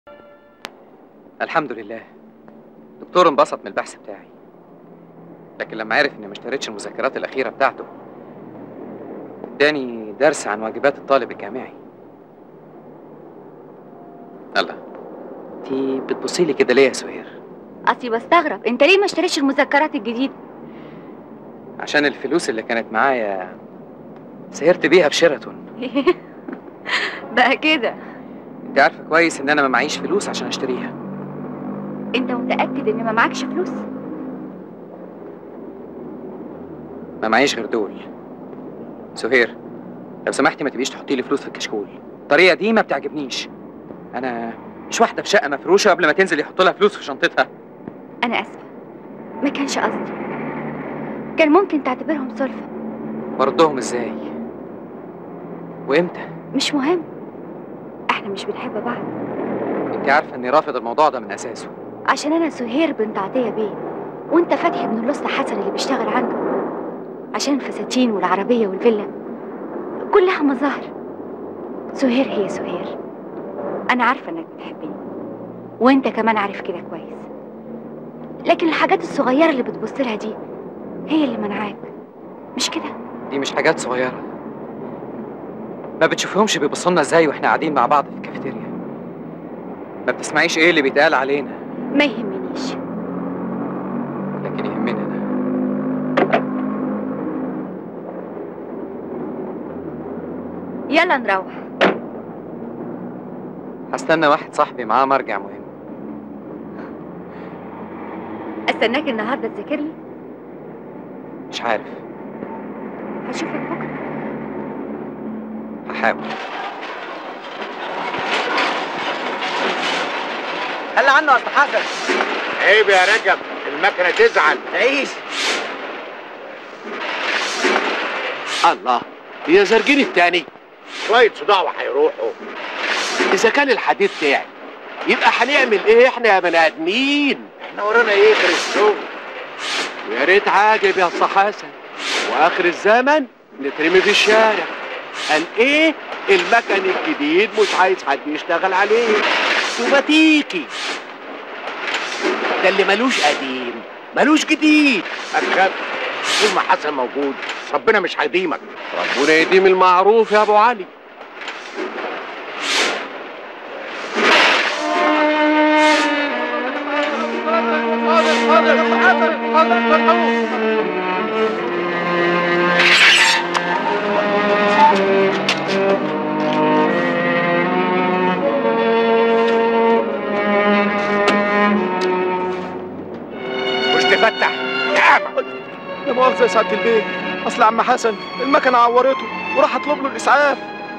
الحمد لله دكتور انبسط من البحث بتاعي لكن لما عرف اني ما اشتريتش المذكرات الاخيره بتاعته اداني درس عن واجبات الطالب الجامعي الله انتي بتبصي لي كده ليه يا سهير اصلي بستغرب انت ليه ما اشتريتش المذكرات الجديده عشان الفلوس اللي كانت معايا سهرت بيها بشيراتون بقى كده انت عارفه كويس ان انا ما معيش فلوس عشان اشتريها انت متاكد ان ما معكش فلوس ما معيش غير دول سهير لو سمحتي ما تبقيش تحطي لي فلوس في الكشكول الطريقه دي ما بتعجبنيش انا مش واحده في شقه مفروشه قبل ما تنزل يحط لها فلوس في شنطتها انا اسفه ما كانش قصدي كان ممكن تعتبرهم سلفه بردهم ازاي وامتى مش مهم احنا مش بنحب بعض انت عارفه اني رافض الموضوع ده من اساسه عشان انا سهير بنت عطيه بيه وانت فتحي بن الوسطى حسن اللي بيشتغل عنده عشان الفساتين والعربيه والفيلا كلها مظاهر سهير هي سهير انا عارفه انك بتحبني وانت كمان عارف كده كويس لكن الحاجات الصغيره اللي بتبص لها دي هي اللي منعاك مش كده دي مش حاجات صغيره ما بتشوفهمش بيبصوا لنا ازاي واحنا قاعدين مع بعض في الكافيتيريا ما بتسمعيش ايه اللي بيتقال علينا ما يهمنيش لكن يهمني انا يلا نروح هستنى واحد صاحبي معاه مرجع مهم استناك النهارده تذاكر لي مش عارف هشوفك بكره هحاول خلي عنه يا أستاذ حسن عيب يا رجب المكنه تزعل تعيش الله هي زرجين التاني شويه صداع وهيروحوا اذا كان الحديد تعب يبقى هنعمل ايه احنا يا بني ادمين احنا ورانا ايه غير الشغل ويا ريت عاجب يا أستاذ حسن واخر الزمن نترمي في الشارع قال ايه المكن الجديد مش عايز حد يشتغل عليه سوماتيكي ده اللي ملوش قديم ملوش جديد أتخاف طول ما حسن موجود ربنا مش هيديمك ربنا يديم المعروف يا ابو علي مش تفتح يا اعمى لا مؤاخذة يا سعادة البيه أصل عم حسن المكنة عورته وراح أطلب له الإسعاف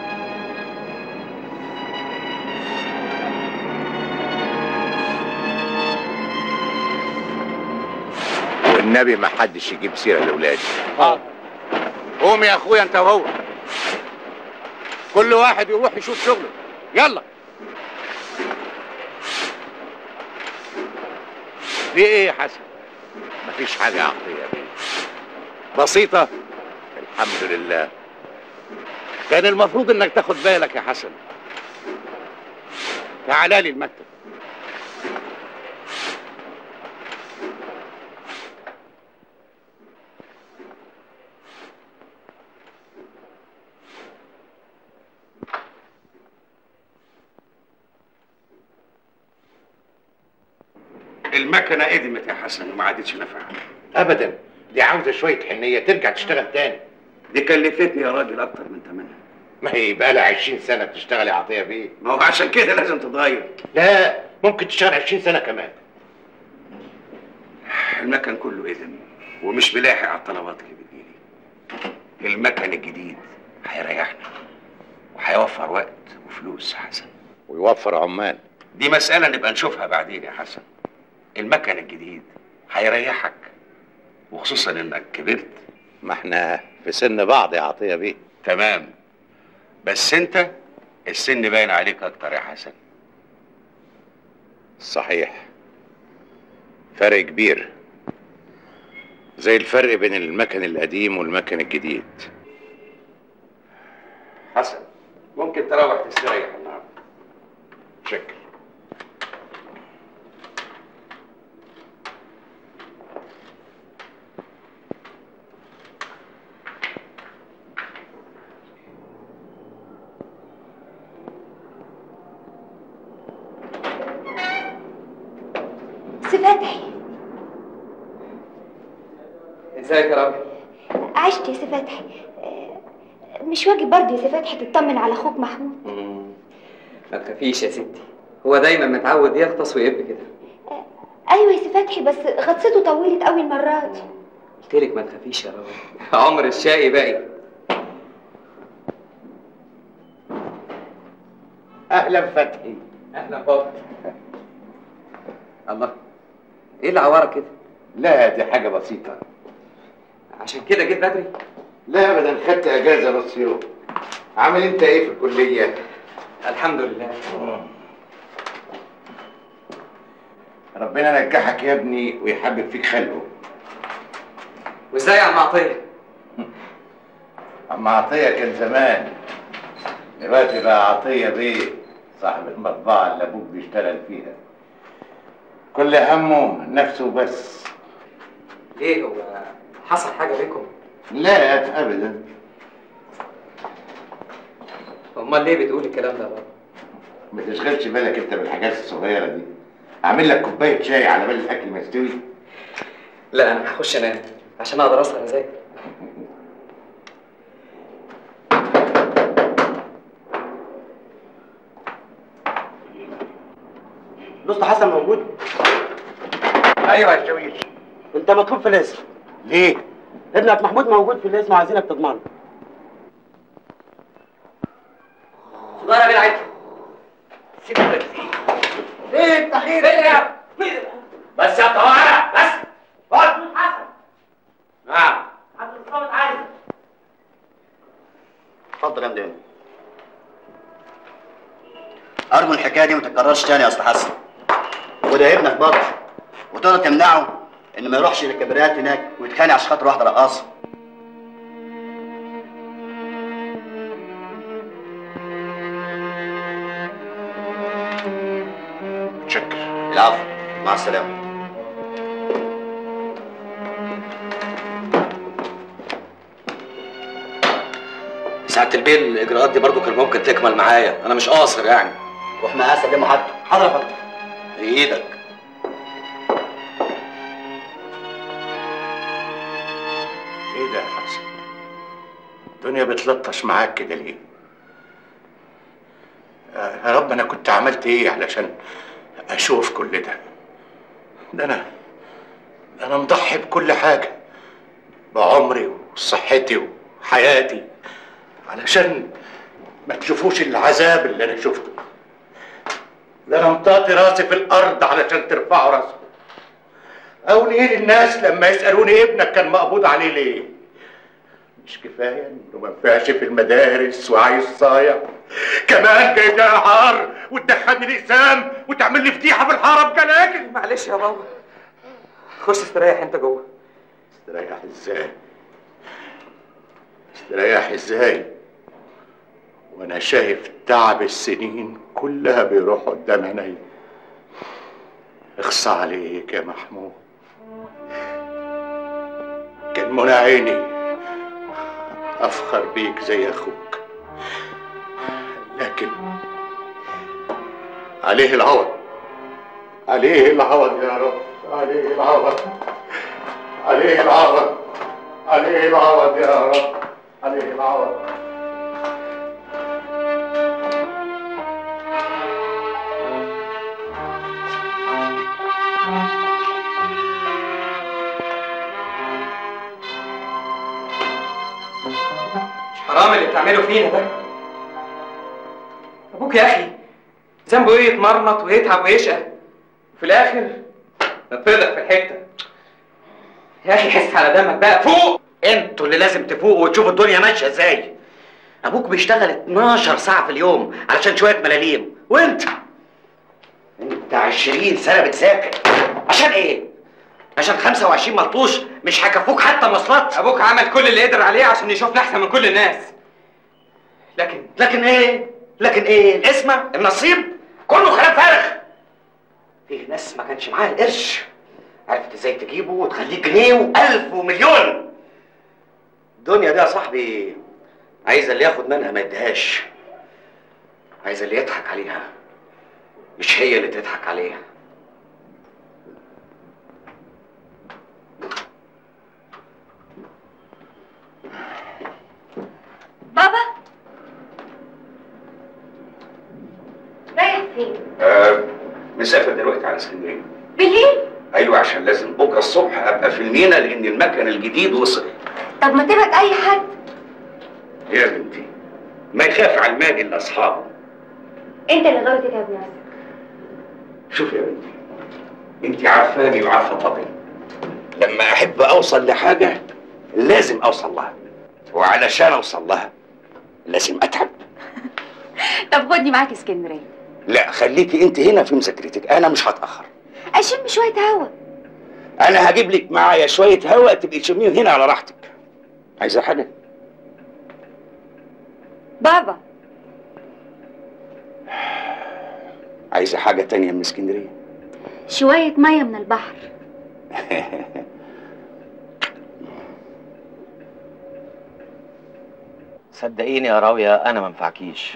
والنبي ما حدش يجيب سيره لاولادي قوم يا اخويا انت وهو كل واحد يروح يشوف شغله يلا في ايه يا حسن مفيش حاجه يا عطيه بيه بسيطه الحمد لله كان المفروض انك تاخد بالك يا حسن تعالى لي المكتب المكنه قدمت يا حسن وما عادتش نافعه ابدا دي عاوزه شويه حنيه ترجع تشتغل تاني دي كلفتني يا راجل اكتر من ثمنها ما هي بقى لها 20 سنه بتشتغل يا عطيه بيه ما هو عشان كده لازم تتغير لا ممكن تشتغل 20 سنه كمان المكن كله قدم ومش ملاحق على الطلبات اللي بتجيلي المكن الجديد هيريحنا وهيوفر وقت وفلوس يا حسن ويوفر عمال دي مسألة نبقى نشوفها بعدين يا حسن المكن الجديد هيريحك وخصوصا انك كبرت ما احنا في سن بعض يا عطيه بيه تمام بس انت السن باين عليك اكتر يا حسن صحيح فرق كبير زي الفرق بين المكن القديم والمكن الجديد حسن ممكن تروح تستريح النهارده شكل سي فتحي ازيك يا راجل عشت يا سي فتحي آه، مش واجب برضه يا سي فتحي تطمن على اخوك محمود ما تخافيش يا ستي هو دايما متعود يغطس ويب كده ايوه يا سي فتحي بس غطسته طولت قوي المره دي قلت لك ما تخافيش يا راجل عمر الشقي باقي اهلا فتحي اهلا بابا الله ايه اللي عورك كده لا دي حاجه بسيطه عشان كده جيت بدري لا ابدا خدت اجازه نص يوم عامل انت ايه في الكليه الحمد لله ربنا نجحك يا ابني ويحبب فيك خلقه وازاي يا عم عطيه اما عطيه كان زمان دلوقتي بقى عطيه بيه صاحب المطبعه اللي ابوك بيشتغل فيها كل همه نفسه بس ليه هو حصل حاجه بينكم لا ابدا امال ليه بتقول الكلام ده بابا ما تشغلش بالك انت بالحاجات الصغيره دي اعمل لك كوبايه شاي على بال الاكل ما يستوي لا انا هخش انام عشان اقدر اسهر اذاكر الاسطى حسن موجود ايوه يا شويش انت مطلوب في الاسم ليه ابنك محمود موجود في الاسم وعايزينك تضمنه صغيره بيه عادي سيبك ايه التحقيق يا بس يا طوارئ بس اقعد حسن نعم عبد الصامت عايزك اتفضل يا مدام ارجو الحكايه دي ما تتكررش تاني يا استاذ حسن وده ابنك برضه وتقدر تمنعه ان ما يروحش للكبريات هناك ويتخانق عشان خاطر واحده رقاصه متشكر العفو مع السلامه ساعة البيل الإجراءات دي برضو كان ممكن تكمل معايا أنا مش قاصر يعني روح معاه سلمه حاجته حاضر يا فندم بإيدك ايه ده يا حسن الدنيا بتلطش معاك كده ليه يا يا رب انا كنت عملت ايه علشان اشوف كل ده ده انا ده انا مضحي بكل حاجه بعمري وصحتي وحياتي علشان ما تشوفوش العذاب اللي انا شفته ده انا مطاطي راسي في الارض علشان ترفعوا راسكم اقول ايه للناس لما يسالوني ابنك كان مقبوض عليه ليه مش كفايه انه ما نفعش في المدارس وعايز صايع كمان جاي ده عار وتدخلني الاقسام وتعمل لي فضيحه في الحاره بجلاجل معلش يا بابا خش استريح انت جوه استريح ازاي استريح ازاي وانا شايف تعب السنين كلها بيروح قدام عيني اخصى عليك يا محمود كان منى عيني افخر بيك زي اخوك لكن عليه العوض عليه العوض يا رب عليه العوض عليه العوض عليه العوض يا رب عليه العوض مش حرام اللي بتعمله فينا ده ابوك يا اخي ذنبه ايه يتمرمط ويتعب ويشقى وفي الاخر نطلق في الحته يا اخي حس على دمك بقى فوق انتوا اللي لازم تفوقوا وتشوفوا الدنيا ماشية ازاي أبوك بيشتغل 12 ساعة في اليوم علشان شوية ملاليم وأنت أنت 20 سنة بتذاكر عشان إيه؟ عشان 25 ملطوش مش هيكفوك حتى مواصلات ابوك عمل كل اللي قدر عليه عشان يشوفنا احسن من كل الناس لكن لكن ايه؟ لكن ايه؟ الاسمة؟ النصيب؟ كله كلام فارغ. في ناس ما كانش معاها القرش عرفت ازاي تجيبه وتخليه جنيه والف ومليون. الدنيا دي يا صاحبي عايزه اللي ياخد منها ما يديهاش. عايزه اللي يضحك عليها مش هي اللي تضحك عليها. مسافر دلوقتي على اسكندريه بالليل ايوه عشان لازم بكره الصبح ابقى في المينا لان المكن الجديد وصل طب ما تبعت اي حد يا بنتي ما يخاف على المال الا اصحابه انت اللي غاوي تتعب نفسك شوف يا بنتي انت عارفاني وعارفه طبعي لما احب اوصل لحاجه لازم اوصل لها وعلشان اوصل لها لازم اتعب طب خدني معاك اسكندريه لا خليكي انت هنا في مذاكرتك انا مش هتاخر اشم شويه هوا انا هجيب لك معايا شويه هواء تبقي تشميهم هنا على راحتك عايزه حاجه بابا عايزه حاجه تانية من اسكندريه شويه ميه من البحر صدقيني يا راوية أنا ما منفعكيش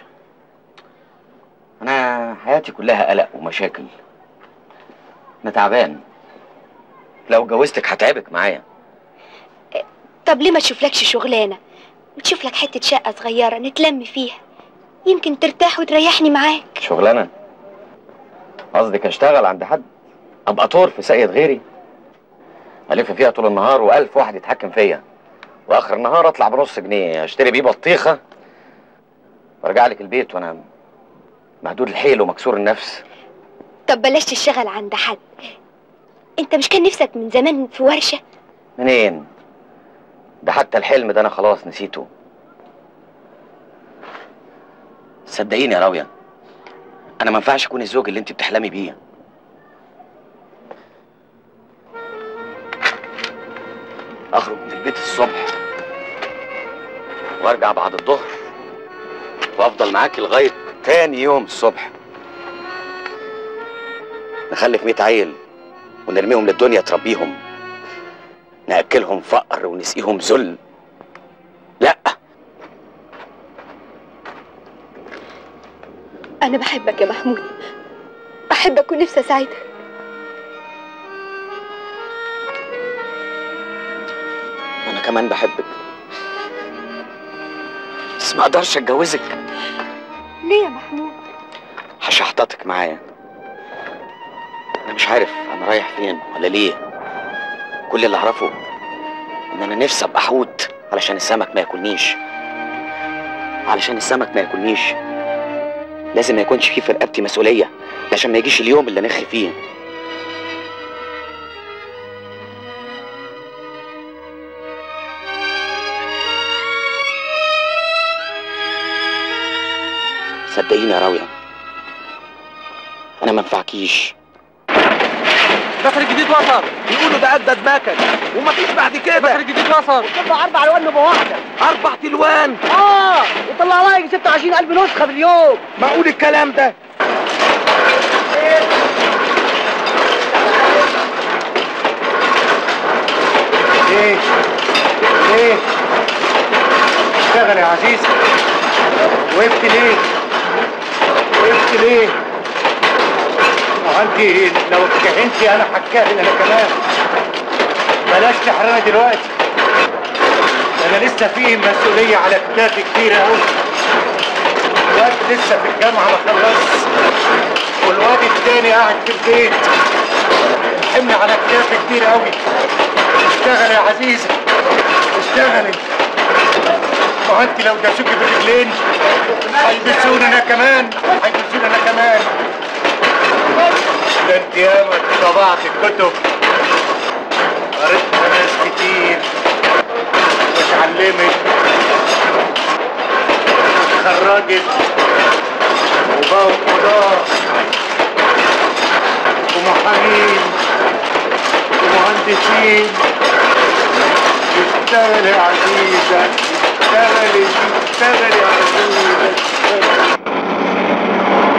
أنا حياتي كلها قلق ومشاكل أنا تعبان لو اتجوزتك هتعبك معايا طب ليه ما تشوفلكش شغلانه وتشوف لك حته شقه صغيره نتلم فيها يمكن ترتاح وتريحني معاك شغلانة قصدك أشتغل عند حد أبقى طور في ساقية غيري ألف فيها طول النهار وألف واحد يتحكم فيا وآخر النهار أطلع بنص جنيه أشتري بيه بطيخة وأرجع لك البيت وأنا مهدود الحيل ومكسور النفس طب بلاش تشتغل عند حد انت مش كان نفسك من زمان في ورشه منين؟ ده حتى الحلم ده أنا خلاص نسيته صدقيني يا راوية أنا ما ينفعش أكون الزوج اللي أنت بتحلمي بيه أخرج من البيت الصبح وأرجع بعد الظهر وأفضل معاكي لغاية تاني يوم الصبح نخلف ميت عيل ونرميهم للدنيا تربيهم نأكلهم فقر ونسقيهم ذل لا انا بحبك يا محمود بحبك ونفسي اساعدك أنا كمان بحبك بس ما أقدرش أتجوزك ليه يا محمود هشحططك معايا أنا مش عارف أنا رايح فين ولا ليه كل اللي أعرفه إن أنا نفسي أبقى حوت علشان السمك ما ياكلنيش علشان السمك ما ياكلنيش لازم ما يكونش فيه في رقبتي مسؤولية عشان ما يجيش اليوم اللي نخي فيه صدقيني يا راوية أنا ما انفعكيش البحر الجديد وصل بيقولوا ده اجدد مكن ومفيش بعد كده البحر الجديد وصل طلع اربع الوان نبقى واحده اربع تلوان اه وطلع لها يجي 26000 نسخه باليوم معقول الكلام ده ايه ايه اشتغل يا عزيزي وقفت ليه وقفت ليه ما انت لو اتكهنتي انا هتكهن انا كمان بلاش تحرمي دلوقتي انا لسه فيه مسؤوليه على كتافي كتيره قوي الواد لسه في الجامعه ما خلصش والواد التاني قاعد في البيت الحمل على كتافي كتير قوي اشتغل يا عزيزة اشتغلي ما انت لو داسوكي بالرجلين هيلبسوني انا كمان هيلبسوني انا كمان ده انت ياما طبعت الكتب قريتها ناس كتير واتعلمت واتخرجت وبقوا قضاة ومحامين ومهندسين اشتغل يا عزيزة اشتغلي اشتغل يا عزيزة اشتغل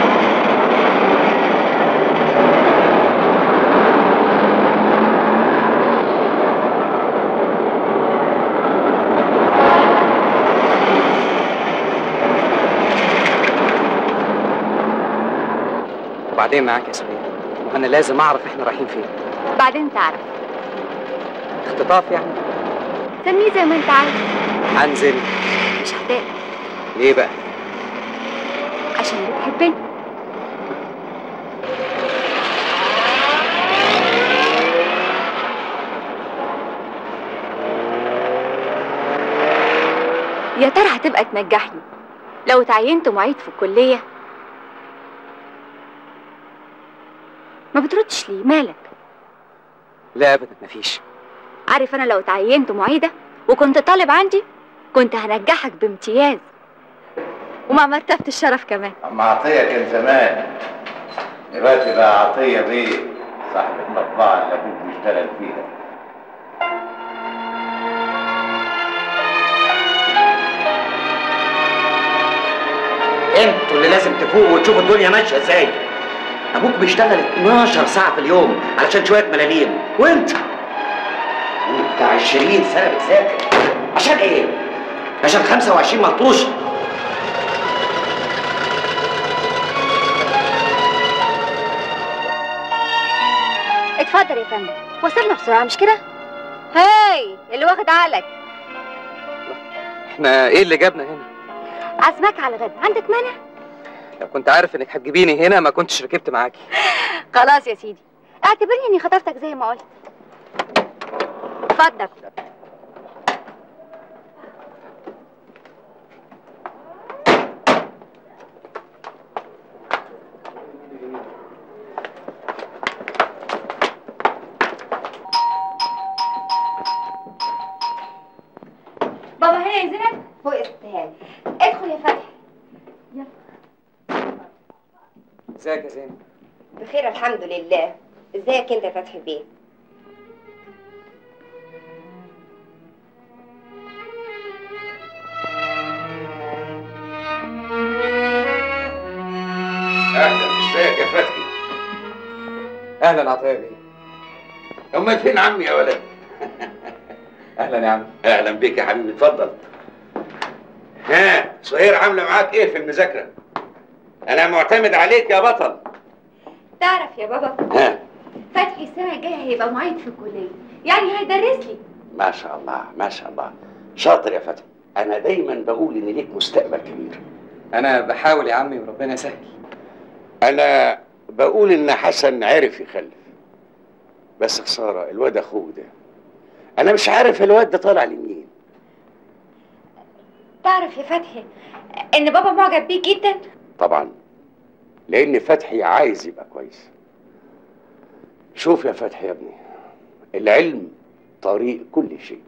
وبعدين معاك يا سمير وانا لازم اعرف احنا رايحين فين بعدين تعرف اختطاف يعني سميه زي ما انت عايز هنزل مش هتقدر ليه بقى عشان بتحبني يا ترى هتبقى تنجحني لو تعينت معيد في الكلية ما بتردش ليه مالك لا ابدا مفيش عارف انا لو تعينت معيدة وكنت طالب عندي كنت هنجحك بامتياز ومع مرتبة الشرف كمان اما عطيه كان زمان دلوقتي بقى عطيه بيه صاحب المطبعه اللي ابوك بيشتغل فيها انتوا اللي لازم تفوقوا وتشوفوا الدنيا ماشيه ازاي ابوك بيشتغل 12 ساعه في اليوم علشان شويه ملاليم وانت انت 20 سنه بتذاكر عشان ايه عشان 25 ملطوش اتفضل يا فندم وصلنا بسرعة مش كده؟ هاي اللي واخد عقلك احنا ايه اللي جابنا هنا عزمك على الغدا عندك مانع؟ لو كنت عارف انك هتجيبيني هنا ما كنتش ركبت معاكي خلاص يا سيدي اعتبرني اني خطفتك زي ما قلت اتفضل بابا هنا يا زينب فوق استهان ادخل يا فتحي ازيك يا زينب بخير الحمد لله ازيك انت يا فتحي بيه اهلا ازيك يا فتحي اهلا عطيه بيه امال فين عمي يا ولد اهلا يا عم اهلا بيك يا حبيبي اتفضل ها سهير عامله معاك ايه في المذاكره انا معتمد عليك يا بطل تعرف يا بابا ها فتحي السنة الجاية هيبقى معيد في الكلية يعني هيدرس لي ما شاء الله ما شاء الله شاطر يا فتحي انا دايما بقول ان ليك مستقبل كبير انا بحاول يا عمي وربنا يسهل انا بقول ان حسن عرف يخلف بس خساره الواد اخوه ده انا مش عارف الواد ده طالع لمين تعرف يا فتحي ان بابا معجب بيك جدا طبعا لان فتحي عايز يبقى كويس شوف يا فتحي يا ابني العلم طريق كل شيء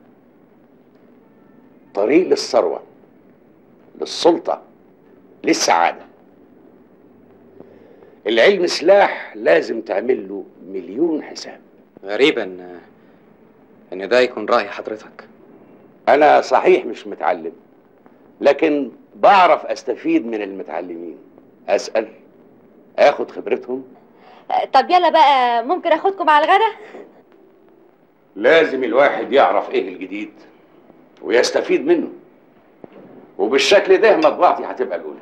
طريق للثروه للسلطه للسعاده العلم سلاح لازم تعمل له مليون حساب غريب ان ان ده يكون راي حضرتك انا صحيح مش متعلم لكن بعرف استفيد من المتعلمين اسال اخد خبرتهم طب يلا بقى ممكن اخدكم على الغدا لازم الواحد يعرف ايه الجديد ويستفيد منه وبالشكل ده مطبعتي هتبقى الاولى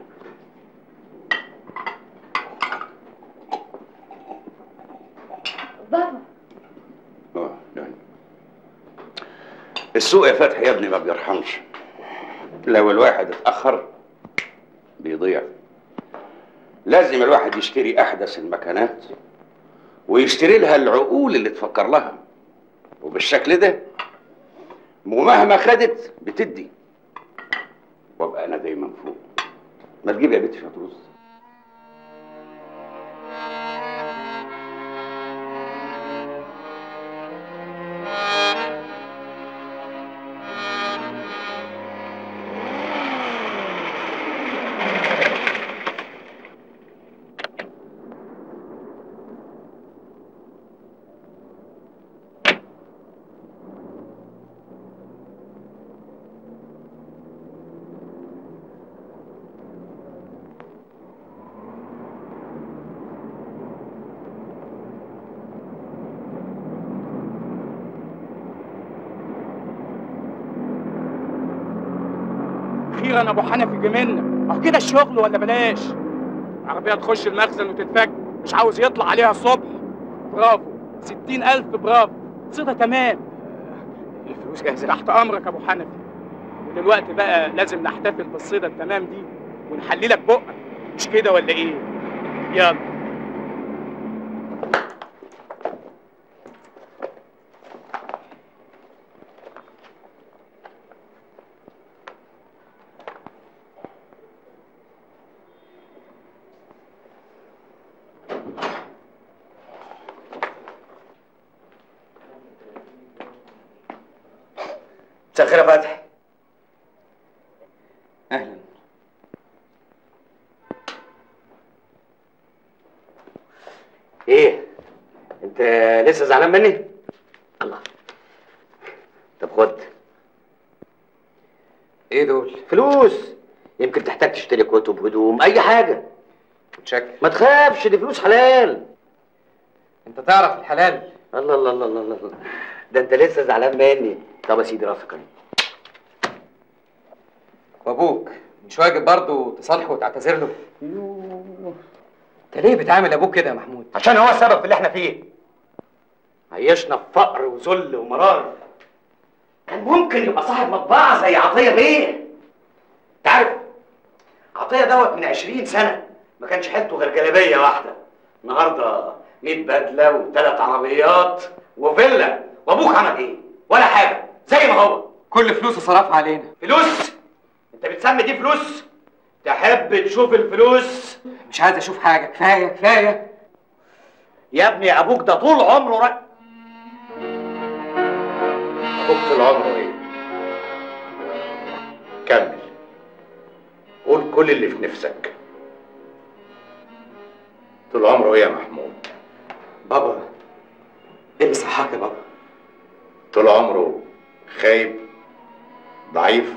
بابا اه يعني السوق يا فتحي يا ابني ما بيرحمش لو الواحد اتاخر بيضيع لازم الواحد يشتري احدث المكانات ويشتري لها العقول اللي تفكر لها وبالشكل ده ومهما خدت بتدي وابقى انا دايما فوق ما تجيب يا بنتي شويه رز اخيرا ابو حنفي جميلنا اهو كده الشغل ولا بلاش عربيه تخش المخزن وتتفك مش عاوز يطلع عليها الصبح برافو ستين ألف برافو صيدة تمام الفلوس جاهزة تحت أمرك يا أبو حنفي ودلوقتي بقى لازم نحتفل بالصيدة التمام دي ونحللك بقك مش كده ولا إيه؟ يلا مساء الخير يا فتحي اهلا ايه انت لسه زعلان مني الله طب خد ايه دول فلوس يمكن تحتاج تشتري كتب هدوم اي حاجه متشكر ما تخافش دي فلوس حلال انت تعرف الحلال الله الله الله الله الله ده انت لسه زعلان مني طب يا سيدي راسك اهي وابوك مش واجب برضه تصالحه وتعتذر له انت ليه بتعامل ابوك كده يا محمود عشان هو السبب في اللي احنا فيه عيشنا في فقر وذل ومرار كان ممكن يبقى صاحب مطبعه زي عطيه بيه انت عارف عطيه دوت من 20 سنه ما كانش حيلته غير جلابيه واحده النهارده 100 بدله وثلاث عربيات وفيلا وابوك عمل ايه؟ ولا حاجه زي ما هو كل فلوسه صرفها علينا فلوس انت بتسمي دي فلوس تحب تشوف الفلوس مش عايز اشوف حاجه كفايه كفايه يا ابني ابوك ده طول عمره رأ... ابوك طول عمره ايه كمل قول كل اللي في نفسك طول عمره ايه يا محمود بابا ايه اللي صحاك يا بابا طول عمره خايب ضعيف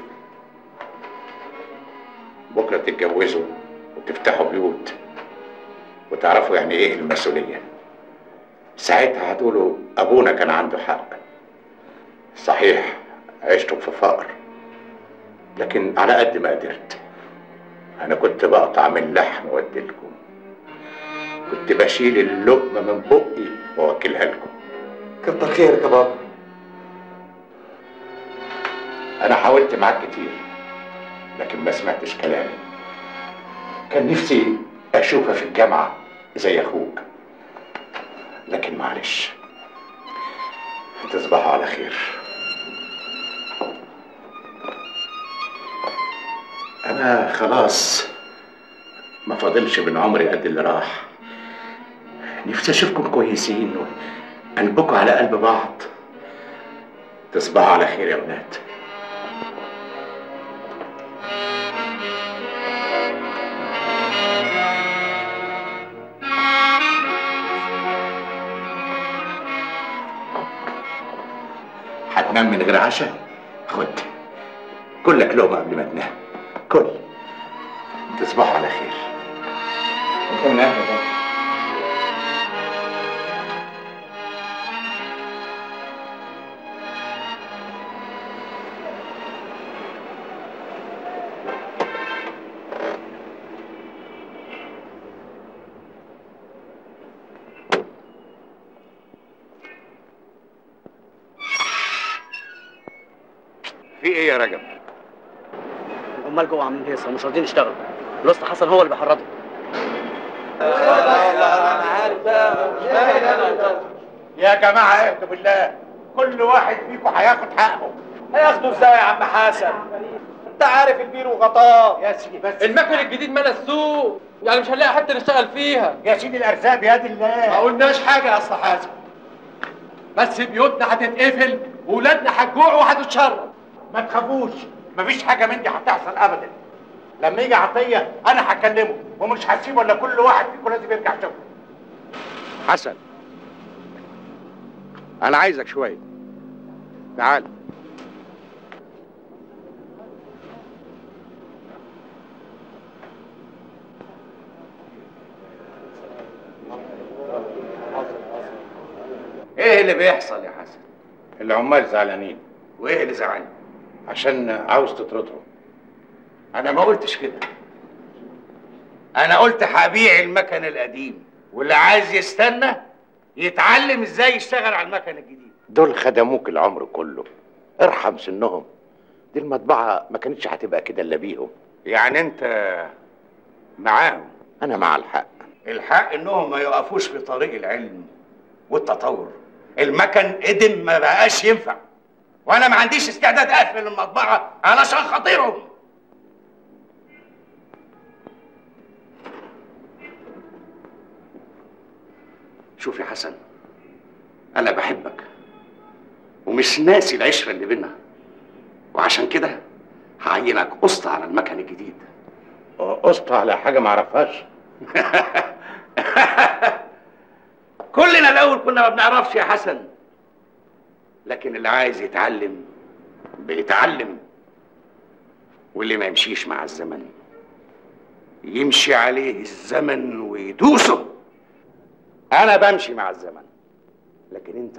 بكره تتجوزوا وتفتحوا بيوت وتعرفوا يعني ايه المسؤوليه ساعتها هتقولوا ابونا كان عنده حق صحيح عشتوا في فقر لكن على قد ما قدرت انا كنت بقطع من لحم واديلكم كنت بشيل اللقمه من بقي واوكلها لكم كتر خيرك يا بابا انا حاولت معاك كتير لكن ما سمعتش كلامي كان نفسي اشوفها في الجامعه زي اخوك لكن معلش تصبحوا على خير انا خلاص ما فاضلش من عمري قد اللي راح نفسي اشوفكم كويسين وقلبكم على قلب بعض تصبحوا على خير يا ولاد هتنام من غير عشاء خد كلك لقمه قبل ما تنام كل تصبحوا على خير انت من اهل بابا في ايه يا رجب العمال جوه عاملين هيصه ومش راضيين يشتغلوا الوسط حسن هو اللي بيحرضهم يا جماعه اهدوا بالله كل واحد فيكم هياخد حقه هياخدوا ازاي يا عم حسن انت عارف البير وغطاه يا سيدي بس المكن الجديد ملا السوق يعني مش هنلاقي حته نشتغل فيها يا سيدي الارزاق بيد الله ما قلناش حاجه يا اصل حازم بس بيوتنا هتتقفل وولادنا هتجوع وهتتشرب ما تخافوش مفيش حاجه من دي هتحصل ابدا لما يجي عطيه انا هكلمه ومش هسيبه الا كل واحد فيكم لازم يرجع شغله حسن انا عايزك شويه تعال ايه اللي بيحصل يا حسن العمال زعلانين وايه اللي زعلني عشان عاوز تطردهم انا ما قلتش كده انا قلت هبيع المكن القديم واللي عايز يستنى يتعلم ازاي يشتغل على المكن الجديد دول خدموك العمر كله ارحم سنهم دي المطبعه ما كانتش هتبقى كده الا بيهم يعني انت معاهم انا مع الحق الحق انهم ما يقفوش في طريق العلم والتطور المكن قدم ما بقاش ينفع وانا ما عنديش استعداد اقفل المطبعه علشان خاطرهم شوف يا حسن انا بحبك ومش ناسي العشره اللي بينا وعشان كده هعينك قسط على المكن الجديد قسط على حاجه ما اعرفهاش كلنا الاول كنا ما بنعرفش يا حسن لكن اللي عايز يتعلم بيتعلم واللي ما يمشيش مع الزمن يمشي عليه الزمن ويدوسه انا بمشي مع الزمن لكن انت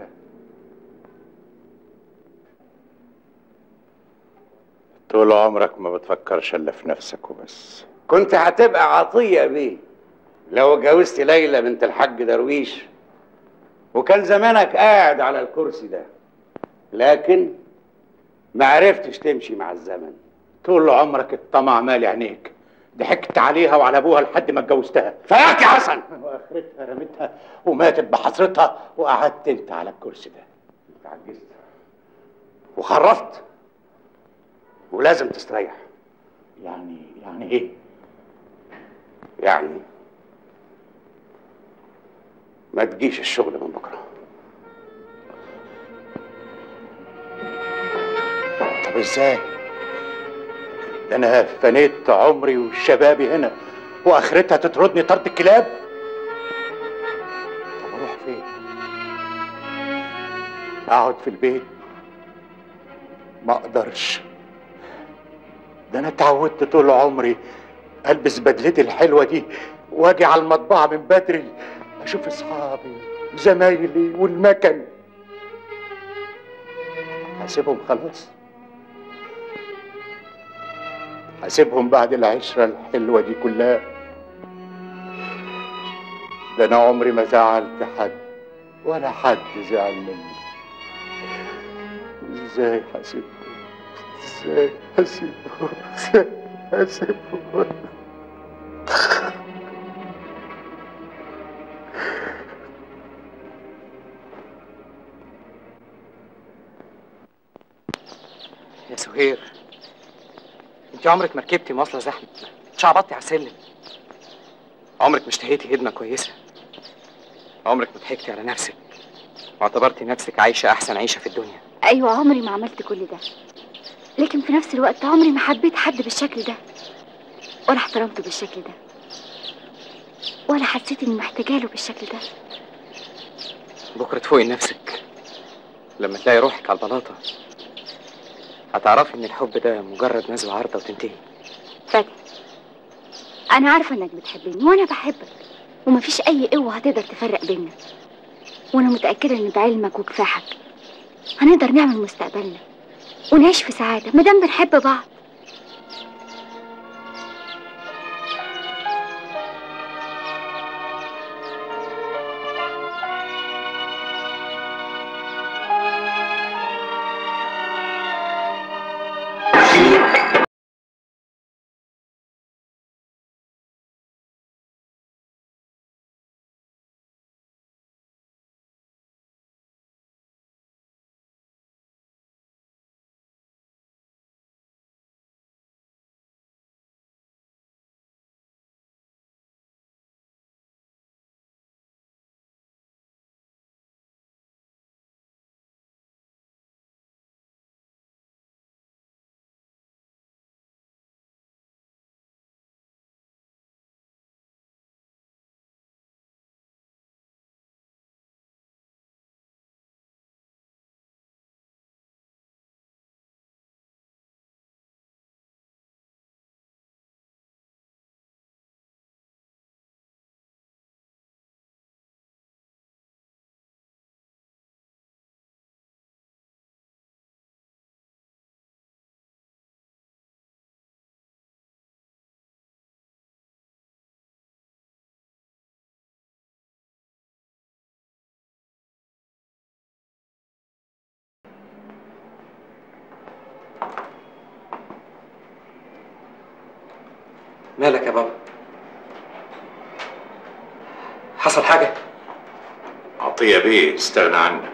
طول عمرك ما بتفكرش الا في نفسك وبس كنت هتبقى عطية بيه لو اتجوزت ليلى بنت الحاج درويش وكان زمانك قاعد على الكرسي ده لكن ما عرفتش تمشي مع الزمن طول عمرك الطمع مالي عينيك ضحكت عليها وعلى ابوها لحد ما اتجوزتها فاك يا حسن واخرتها رميتها وماتت بحسرتها وقعدت انت على الكرسي ده انت عجزت وخرفت ولازم تستريح يعني يعني ايه يعني ما تجيش الشغل من بكره طب ازاي ده انا فنيت عمري وشبابي هنا واخرتها تطردني طرد الكلاب طب اروح فين اقعد في البيت ما اقدرش ده انا اتعودت طول عمري البس بدلتي الحلوه دي واجي على المطبعه من بدري اشوف اصحابي وزمايلي والمكن هسيبهم خلاص هسيبهم بعد العشرة الحلوة دي كلها ده أنا عمري ما زعلت حد ولا حد زعل مني ازاي هسيبهم ازاي هسيبهم ازاي هسيبهم يا سهير انت عمرك ما ركبتي مواصله زحمه شعبطتي على السلم عمرك ما اشتهيتي خدمه كويسه عمرك ما ضحكتي على نفسك واعتبرتي نفسك عايشه احسن عيشه في الدنيا ايوه عمري ما عملت كل ده لكن في نفس الوقت عمري ما حبيت حد بالشكل ده ولا احترمته بالشكل ده ولا حسيت اني محتاجه له بالشكل ده بكره تفوقي لنفسك لما تلاقي روحك على البلاطه هتعرفي ان الحب ده مجرد نزوه عارضه وتنتهي فتحي انا عارفه انك بتحبني وانا بحبك ومفيش اي قوه هتقدر تفرق بينا وانا متاكده ان بعلمك وكفاحك هنقدر نعمل مستقبلنا ونعيش في سعاده مادام بنحب بعض مالك يا بابا حصل حاجه عطية بيه استغنى عنك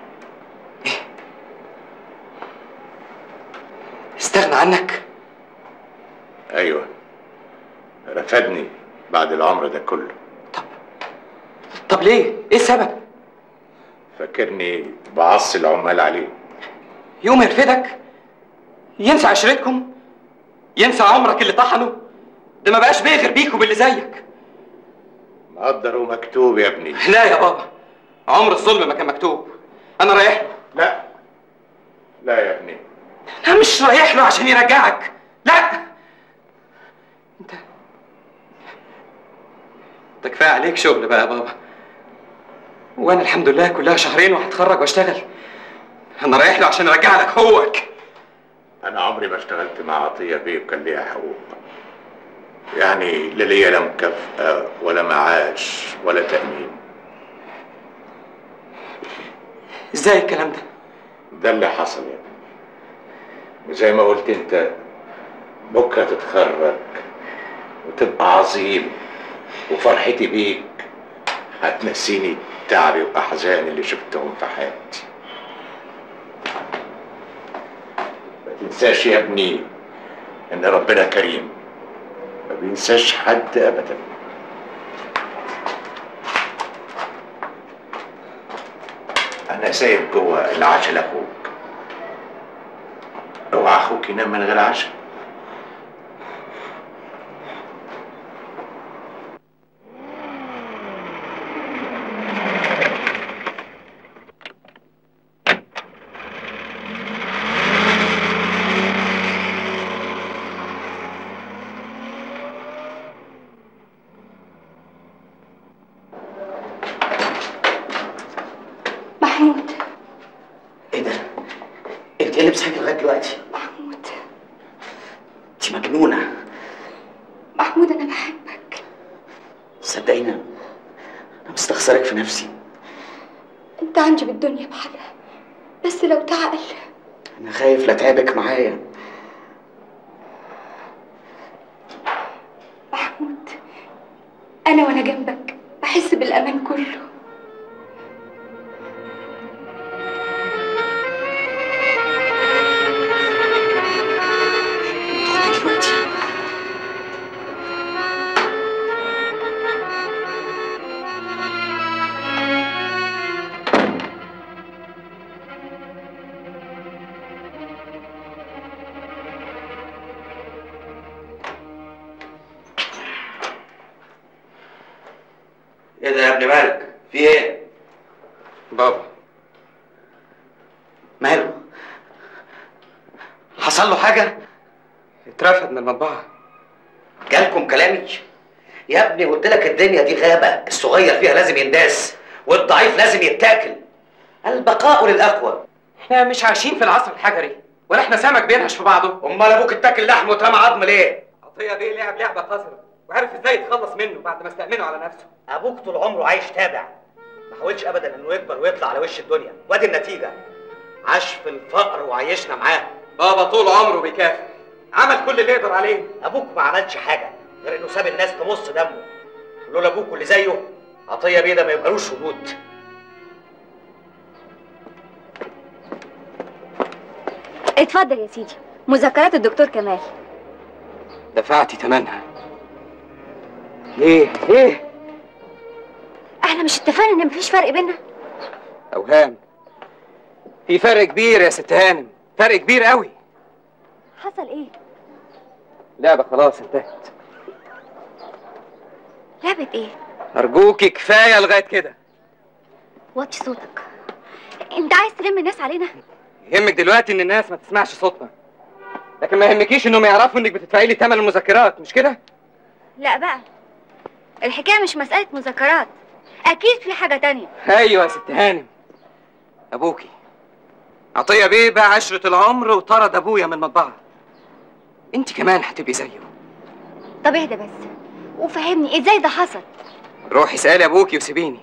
استغنى عنك ايوه رفدني بعد العمر ده كله طب ليه ايه السبب فاكرني بعصي العمال عليه يوم يرفدك ينسى عشرتكم ينسى عمرك اللي طحنه ده ما بقاش بيه غير بيك وباللي زيك مقدر ومكتوب يا ابني لا يا بابا عمر الظلم ما كان مكتوب انا رايح له لا لا يا ابني انا مش رايح له عشان يرجعك لا انت انت كفايه عليك شغل بقى يا بابا وانا الحمد لله كلها شهرين وهتخرج واشتغل انا رايح له عشان ارجع لك هوك انا عمري ما اشتغلت مع عطيه بيه وكان ليها حقوق يعني لا ليا لا مكافاه ولا معاش ولا تامين ازاي الكلام ده ده اللي حصل يا ابني وزي ما قلت انت بكره تتخرج وتبقى عظيم وفرحتي بيك هتنسيني تعبي واحزاني اللي شفتهم في حياتي ما تنساش يا ابني ان ربنا كريم ما بينساش حد ابدا انا سايب جوه العشاء لاخوك اوعى اخوك ينام من غير عشاء محمود ايه ده؟ انت ايه اللي بتصحيك لغايه دلوقتي؟ محمود انت مجنونه محمود انا بحبك صدقيني انا مستخسرك في نفسي انت عندي بالدنيا بحالها بس لو تعقل انا خايف لا تعبك معايا محمود انا وانا جنبك بحس بالامان كله ايه ده يا ابني مالك؟ في ايه؟ بابا ماله؟ حصل له حاجه؟ اترفد من المطبعه جالكم كلامي؟ يا ابني قلت لك الدنيا دي غابه الصغير فيها لازم ينداس والضعيف لازم يتاكل البقاء للاقوى احنا مش عايشين في العصر الحجري ولا احنا سمك بينهش في بعضه امال ابوك اتاكل لحم واترمى عظم ليه؟ عطيه بيه لعب لعبه قذره وعرف ازاي يتخلص منه بعد ما استأمنه على نفسه ابوك طول عمره عايش تابع ما حاولش ابدا انه يكبر ويطلع على وش الدنيا وادي النتيجه عاش في الفقر وعيشنا معاه بابا طول عمره بيكافح عمل كل اللي يقدر عليه ابوك ما عملش حاجه غير انه ساب الناس تمص دمه لولا ابوك واللي زيه عطيه بيه ده ما يبقالوش وجود اتفضل يا سيدي مذكرات الدكتور كمال دفعتي ثمنها ليه ليه احنا مش اتفقنا ان مفيش فرق بينا اوهام في فرق كبير يا ست هانم فرق كبير قوي حصل ايه لعبه خلاص انتهت لعبة ايه ارجوكي كفايه لغايه كده وطي صوتك انت عايز تلم الناس علينا يهمك دلوقتي ان الناس ما تسمعش صوتنا لكن ما يهمكيش انهم يعرفوا انك بتدفعي لي ثمن المذكرات مش كده لا بقى الحكايه مش مساله مذكرات اكيد في حاجه تانية ايوه يا ست هانم ابوكي عطيه بيه باع عشرة العمر وطرد ابويا من المطبعه انت كمان هتبقي زيه طب اهدى بس وفهمني ازاي ده حصل روحي اسالي ابوكي وسيبيني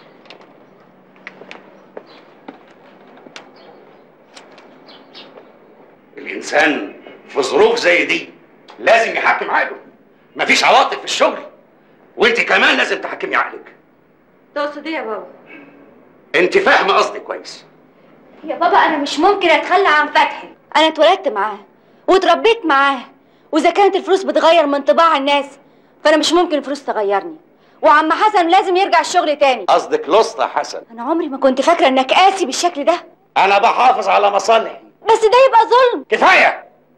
الانسان في ظروف زي دي لازم يحكم عقله مفيش عواطف في الشغل وانت كمان لازم تحكمي عقلك تقصد ايه يا بابا انت فاهمه قصدي كويس يا بابا انا مش ممكن اتخلى عن فتحي انا اتولدت معاه واتربيت معاه واذا كانت الفلوس بتغير من طباع الناس فانا مش ممكن الفلوس تغيرني وعم حسن لازم يرجع الشغل تاني قصدك لسطى حسن انا عمري ما كنت فاكره انك قاسي بالشكل ده انا بحافظ على مصالحي بس ده يبقى ظلم كفايه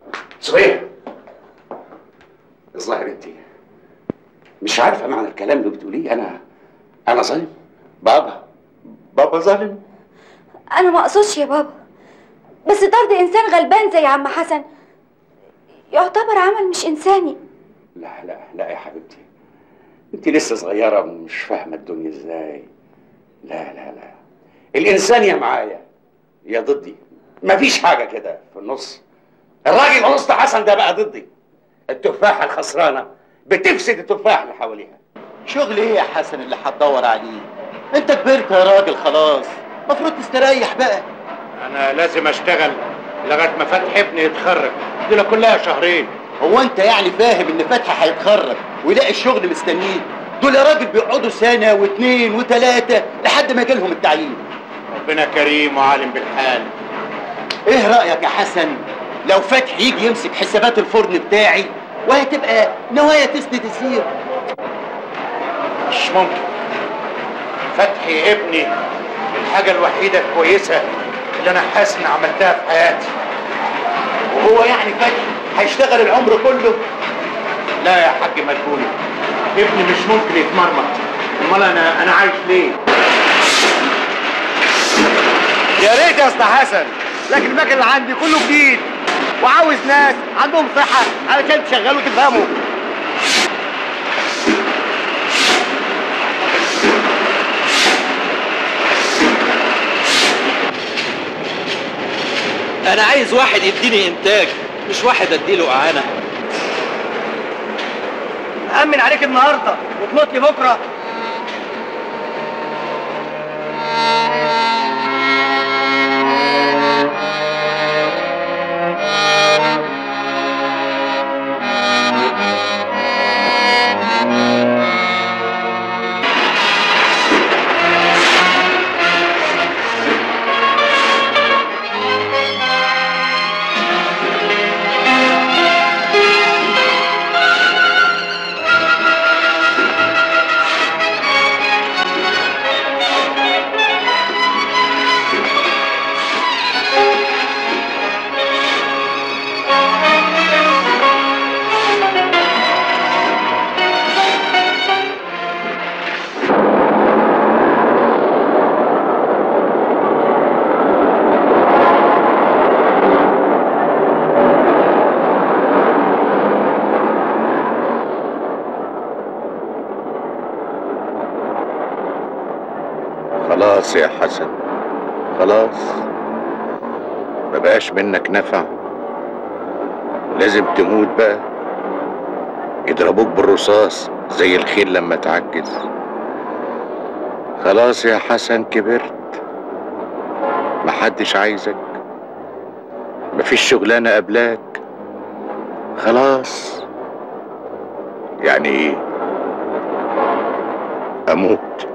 صغير الظاهر انت مش عارفه معنى الكلام اللي بتقوليه انا انا ظالم بابا بابا ظالم انا ما اقصدش يا بابا بس طرد انسان غلبان زي عم حسن يعتبر عمل مش انساني لا لا لا يا حبيبتي انت لسه صغيره ومش فاهمه الدنيا ازاي لا لا لا الانسان يا معايا يا ضدي مفيش حاجه كده في النص الراجل الاسطى حسن ده بقى ضدي التفاحه الخسرانه بتفسد التفاح اللي حواليها شغل ايه يا حسن اللي هتدور عليه انت كبرت يا راجل خلاص المفروض تستريح بقى انا لازم اشتغل لغايه ما فتحي ابني يتخرج دول كلها شهرين هو انت يعني فاهم ان فتحي هيتخرج ويلاقي الشغل مستنيه دول يا راجل بيقعدوا سنه واثنين وثلاثه لحد ما يجيلهم التعيين ربنا كريم وعالم بالحال ايه رايك يا حسن لو فتحي يجي يمسك حسابات الفرن بتاعي وهتبقى نوايا تسند السير مش ممكن فتحي ابني الحاجة الوحيدة الكويسة اللي أنا حاسس إني عملتها في حياتي وهو يعني فتحي هيشتغل العمر كله لا يا حاج مدبولي ابني مش ممكن يتمرمط امال انا انا عايش ليه يا ريت يا اسطى حسن لكن المكن اللي عندي كله جديد وعاوز ناس عندهم صحة علشان تشغلوا وتفهموا انا عايز واحد يديني انتاج مش واحد اديله اعانه أمن عليك النهاردة وتموت لي بكرة خلاص يا حسن خلاص ما بقاش منك نفع لازم تموت بقى يضربوك بالرصاص زي الخيل لما تعجز خلاص يا حسن كبرت محدش عايزك مفيش شغلانة قبلاك خلاص يعني ايه اموت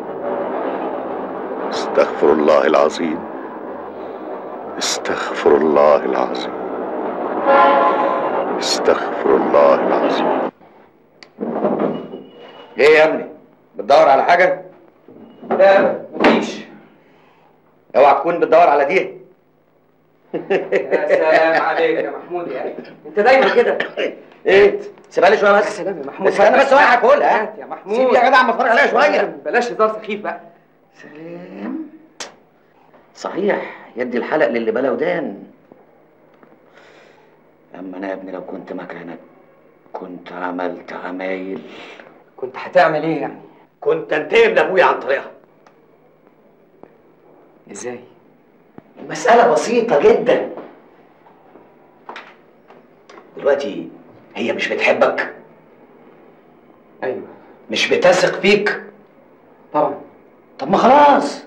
استغفر الله العظيم استغفر الله العظيم استغفر الله العظيم ايه يا ابني بتدور على حاجه لا مفيش اوعى تكون بتدور على دي يا سلام عليك يا محمود يعني انت دايما كده ايه سيبها لي شويه بس يا سلام يا محمود استنى بس واحد هاكلها هات يا محمود سيب يا جدع اما اتفرج عليها شويه بلاش هزار سخيف بقى سلام صحيح يدي الحلق للي بلا ودان اما انا يا ابني لو كنت مكانك كنت عملت عمايل كنت هتعمل ايه يعني كنت انتقم لابويا عن طريقها ازاي المسألة بسيطة جدا دلوقتي هي مش بتحبك ايوه مش بتثق فيك طبعا طب ما خلاص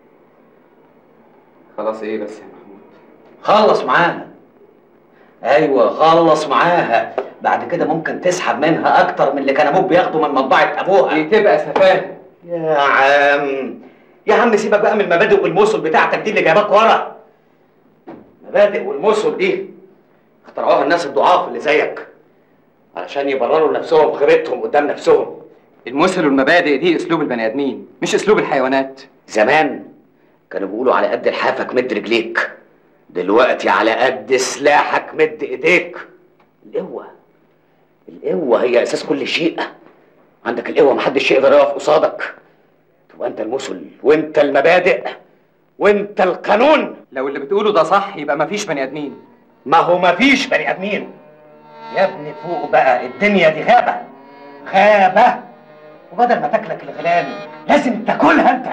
خلاص ايه بس يا محمود خلص معاها ايوه خلص معاها بعد كده ممكن تسحب منها اكتر من اللي كان ابوك بياخده من مطبعة ابوها دي تبقى سفاهه يا عم يا عم سيبك بقى من المبادئ والمثل بتاعتك دي اللي جايباك ورا المبادئ والمثل دي اخترعوها الناس الضعاف اللي زيك علشان يبرروا لنفسهم خيبتهم قدام نفسهم المثل والمبادئ دي اسلوب البني ادمين مش اسلوب الحيوانات زمان كانوا بيقولوا على قد لحافك مد رجليك دلوقتي على قد سلاحك مد ايديك القوة القوة هي أساس كل شيء عندك القوة محدش يقدر يقف قصادك تبقى أنت المثل وأنت المبادئ وأنت القانون لو اللي بتقوله ده صح يبقى مفيش بني ادمين ما هو مفيش بني آدمين يا ابني فوق بقى الدنيا دي غابة غابة وبدل ما تاكلك الغلال لازم تاكلها أنت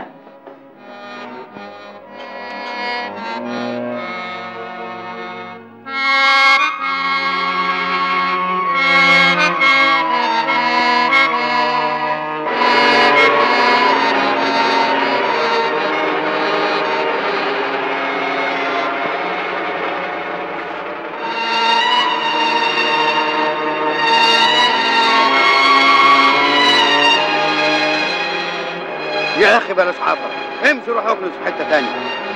يا اخي بلاش حفر امشي روح اجلس في حته تانية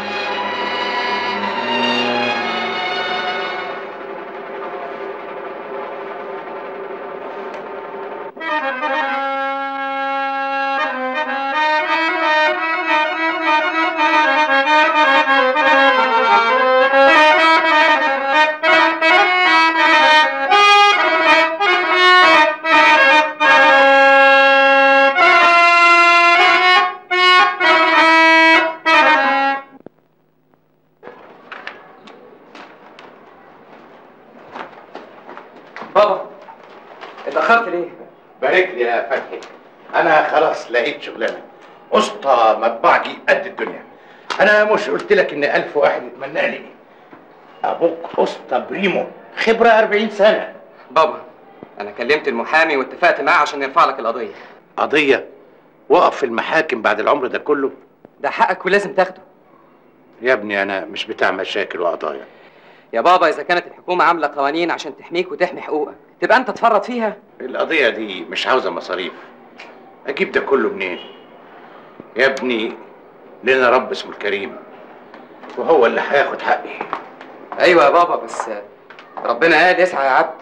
بابا اتاخرت ليه بارك لي يا فتحي انا خلاص لقيت شغلانه اسطى مطبعجي قد الدنيا انا مش قلت لك ان الف واحد يتمنى لي ابوك اسطى بريمو خبره 40 سنه بابا انا كلمت المحامي واتفقت معاه عشان يرفع لك القضيه قضيه وقف في المحاكم بعد العمر ده كله ده حقك ولازم تاخده يا ابني انا مش بتاع مشاكل وقضايا يا بابا اذا كانت الحكومه عامله قوانين عشان تحميك وتحمي حقوقك تبقى انت تفرط فيها القضيه دي مش عاوزه مصاريف اجيب ده كله منين يا ابني لنا رب اسمه الكريم وهو اللي هياخد حقي ايوه يا بابا بس ربنا قال اسعى يا عبد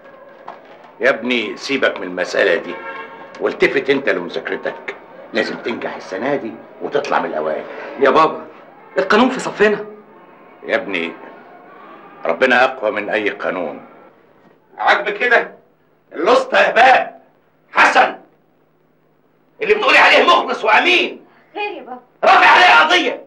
يا ابني سيبك من المسألة دي والتفت انت لمذاكرتك لازم تنجح السنة دي وتطلع من الأوائل يا بابا القانون في صفنا يا ابني ربنا أقوى من أي قانون عاجبك كده اللصة يا باب حسن اللي بتقولي عليه مخلص وأمين خير يا بابا رافع عليه قضية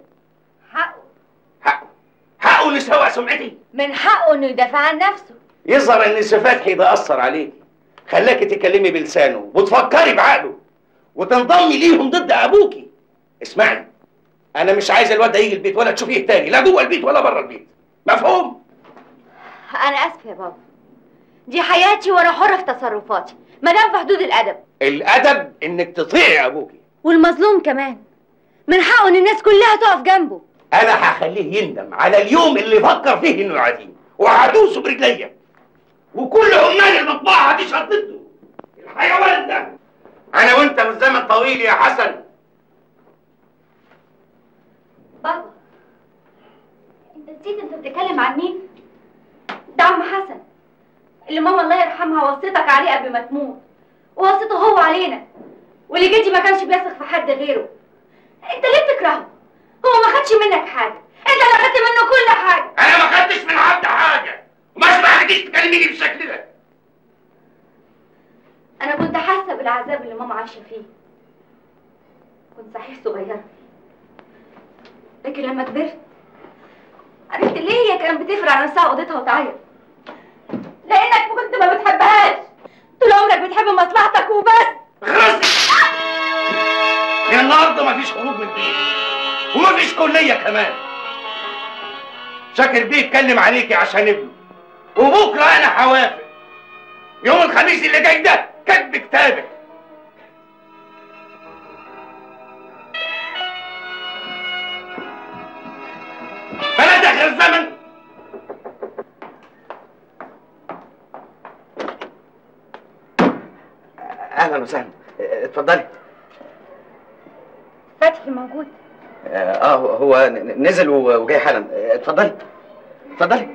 حقه حقه إنه يسوق سمعتي من حقه انه يدافع عن نفسه يظهر ان فتحي ده اثر عليك خلاكي تتكلمي بلسانه وتفكري بعقله وتنضمي ليهم ضد ابوكي اسمعي انا مش عايز الواد ده يجي البيت ولا تشوفيه تاني لا جوه البيت ولا بره البيت مفهوم انا اسفه يا بابا دي حياتي وانا حره في تصرفاتي ما دام في حدود الادب الادب انك تطيعي ابوكي والمظلوم كمان من حقه ان الناس كلها تقف جنبه انا هخليه يندم على اليوم اللي فكر فيه انه يعاديني وهدوسه برجليا وكل عمال المطبعه هتشهد ضده الحيوان ده انا وانت من زمن طويل يا حسن بابا انت نسيت انت بتتكلم عن مين ده عم حسن اللي ماما الله يرحمها وصيتك عليه قبل ما تموت ووصيته هو علينا واللي جدي ما كانش بيثق في حد غيره انت ليه بتكرهه هو ما خدش منك حاجه انت اللي خدت منه كل حاجه انا ما خدتش من حد حاجه وما اسمحلكيش تكلميني بالشكل ده انا كنت حاسه بالعذاب اللي ماما عايشه فيه كنت صحيح صغيره لكن لما كبرت عرفت ليه هي كانت بتفرق على نفسها اوضتها وتعيط لانك كنت ما بتحبهاش طول عمرك بتحب مصلحتك وبس غرزي من النهارده مفيش خروج من البيت ومفيش كليه كمان شاكر بيه اتكلم عليكي عشان ابنه وبكره انا هوافق يوم الخميس اللي جاي ده كاتب كتابك بلد اخر الزمن اهلا وسهلا اه، اتفضلي فتحي موجود اه هو- هو ن- نزل و- وجاي حالا اه، اتفضلي اتفضلي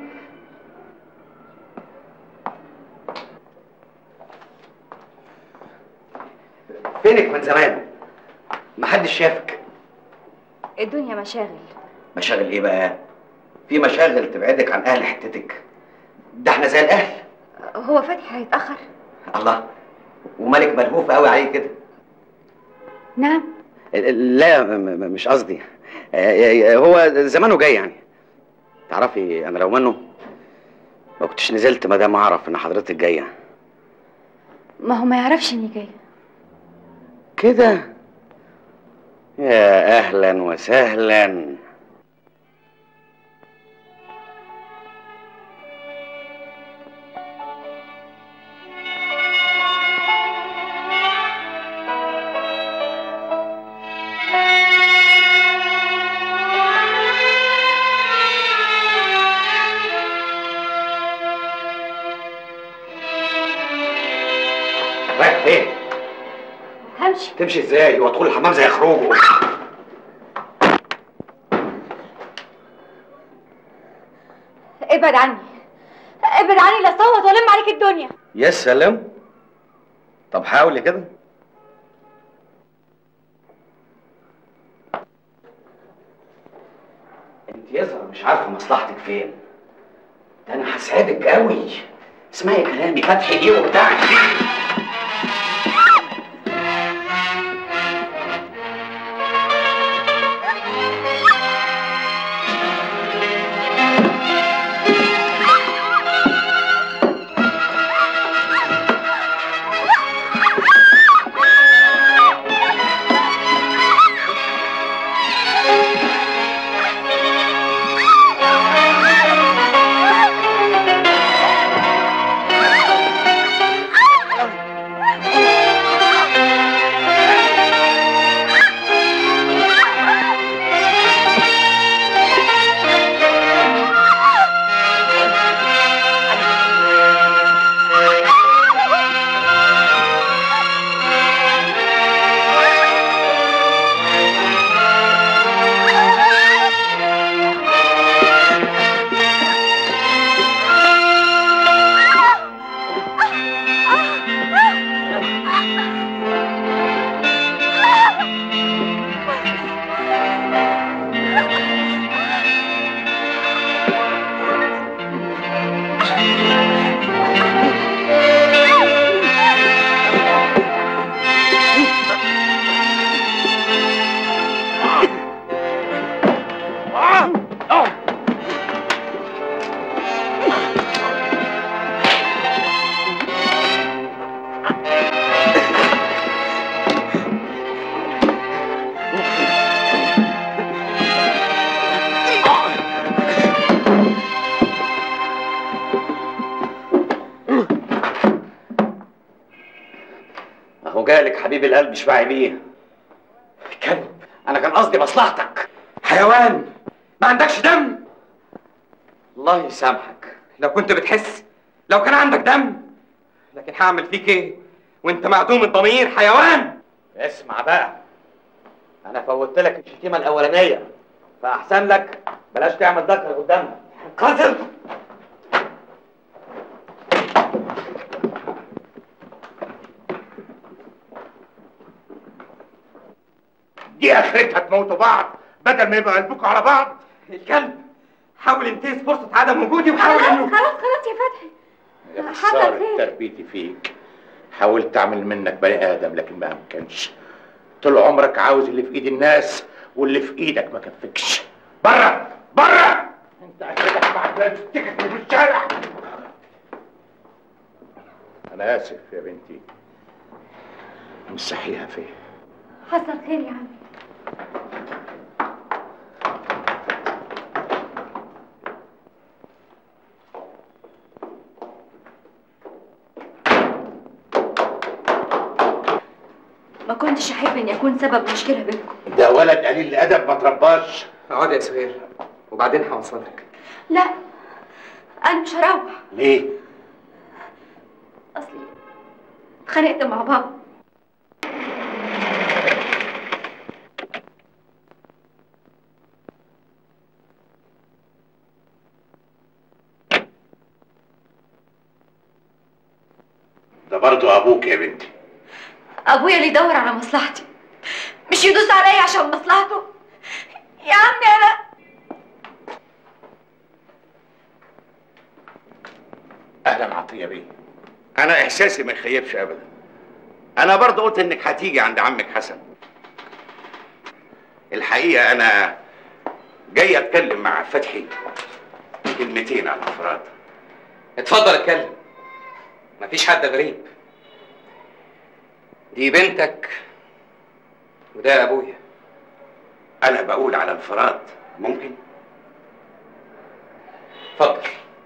فينك من زمان محدش شافك الدنيا مشاغل مشاغل ايه بقى في مشاغل تبعدك عن اهل حتتك ده احنا زي الاهل هو فتحي هيتأخر الله ومالك ملهوف قوي عليه كده نعم لا م- م- مش قصدي آه، هو زمانه جاي يعني تعرفي انا لو منه ما كنتش نزلت ما دام اعرف ان حضرتك جايه ما هو ما يعرفش اني جايه كده يا اهلا وسهلا رايح فين؟ همشي تمشي ازاي؟ وادخل الحمام زي خروجه ابعد عني ابعد عني لا صوت والم عليك الدنيا يا سلام طب حاولي كده انت يظهر مش عارفه مصلحتك فين ده انا هساعدك قوي اسمعي كلامي فتحي ايه وبتاع اهو جالك حبيب القلب اشبعي بيه كلب انا كان قصدي مصلحتك حيوان ما عندكش دم الله يسامحك لو كنت بتحس لو كان عندك دم لكن هعمل فيك ايه وانت معدوم الضمير حيوان اسمع بقى انا فوتت لك الشتيمه الاولانيه فاحسن لك بلاش تعمل ذكر قدامنا قاتل دي اخرتها تموتوا بعض بدل ما يبقى قلبكم على بعض الكلب حاول انتهز فرصة عدم وجودي وحاول خلاص انه خلاص خلاص يا فتحي يا حصل خسارة خير. تربيتي فيك حاولت اعمل منك بني ادم لكن ما امكنش طول عمرك عاوز اللي في ايد الناس واللي في ايدك ما كفكش بره بره انت اخرتك بعد ما تفتكك من الشارع انا اسف يا بنتي مسحيها فين حصل خير يا عمي ما كنتش احب اني اكون سبب مشكله بينكم ده ولد قليل الادب ما ترباش اقعد يا سهير وبعدين هوصلك لا انا مش هروح ليه اصلي اتخانقت مع بابا ده برضه ابوك يا بنتي ابويا اللي يدور على مصلحتي مش يدوس عليا عشان مصلحته يا عمي انا اهلا عطيه يا بيه انا احساسي ما يخيبش ابدا انا برضه قلت انك هتيجي عند عمك حسن الحقيقه انا جاي اتكلم مع فتحي كلمتين عن افراد اتفضل اتكلم مفيش حد غريب دي بنتك وده ابويا انا بقول على انفراد ممكن اتفضل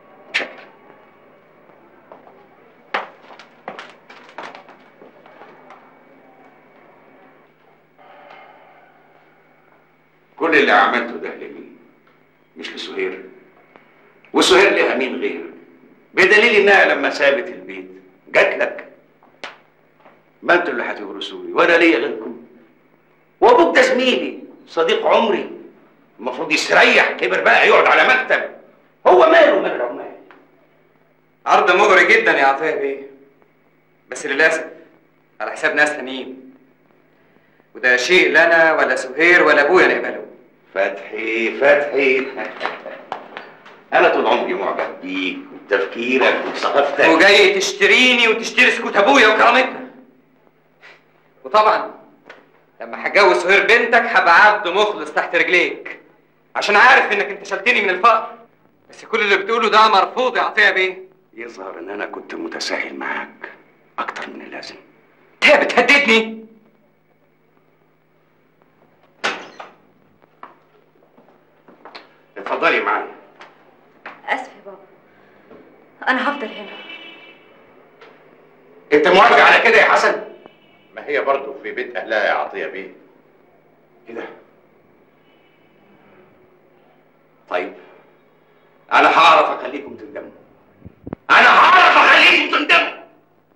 كل اللي عملته ده لمين مش لسهير وسهير لها مين غير بدليل انها لما سابت البيت جات لك ما انتوا اللي هتورثوني ولا ليا غيركم وابوك ده زميلي صديق عمري المفروض يستريح كبر بقى يقعد على مكتب هو ماله مال العمال عرض مغري جدا يا عطيه بيه بس للاسف على حساب ناس تانيين وده شيء لا انا ولا سهير ولا ابويا نقبله فتحي فتحي انا طول عمري معجب بيك وبتفكيرك وبثقافتك وجاي تشتريني وتشتري سكوت ابويا وكرامتنا وطبعا لما هتجوز سهير بنتك هبقى عبد مخلص تحت رجليك عشان عارف انك انت شلتني من الفقر بس كل اللي بتقوله ده مرفوض يا عطيه بيه يظهر ان انا كنت متساهل معاك اكتر من اللازم هي بتهددني اتفضلي معايا اسف يا بابا انا هفضل هنا انت موافق على كده يا حسن ما هي برضه في بيت اهلها يا عطيه بيه كده طيب انا هعرف اخليكم تندموا انا هعرف اخليكم تندموا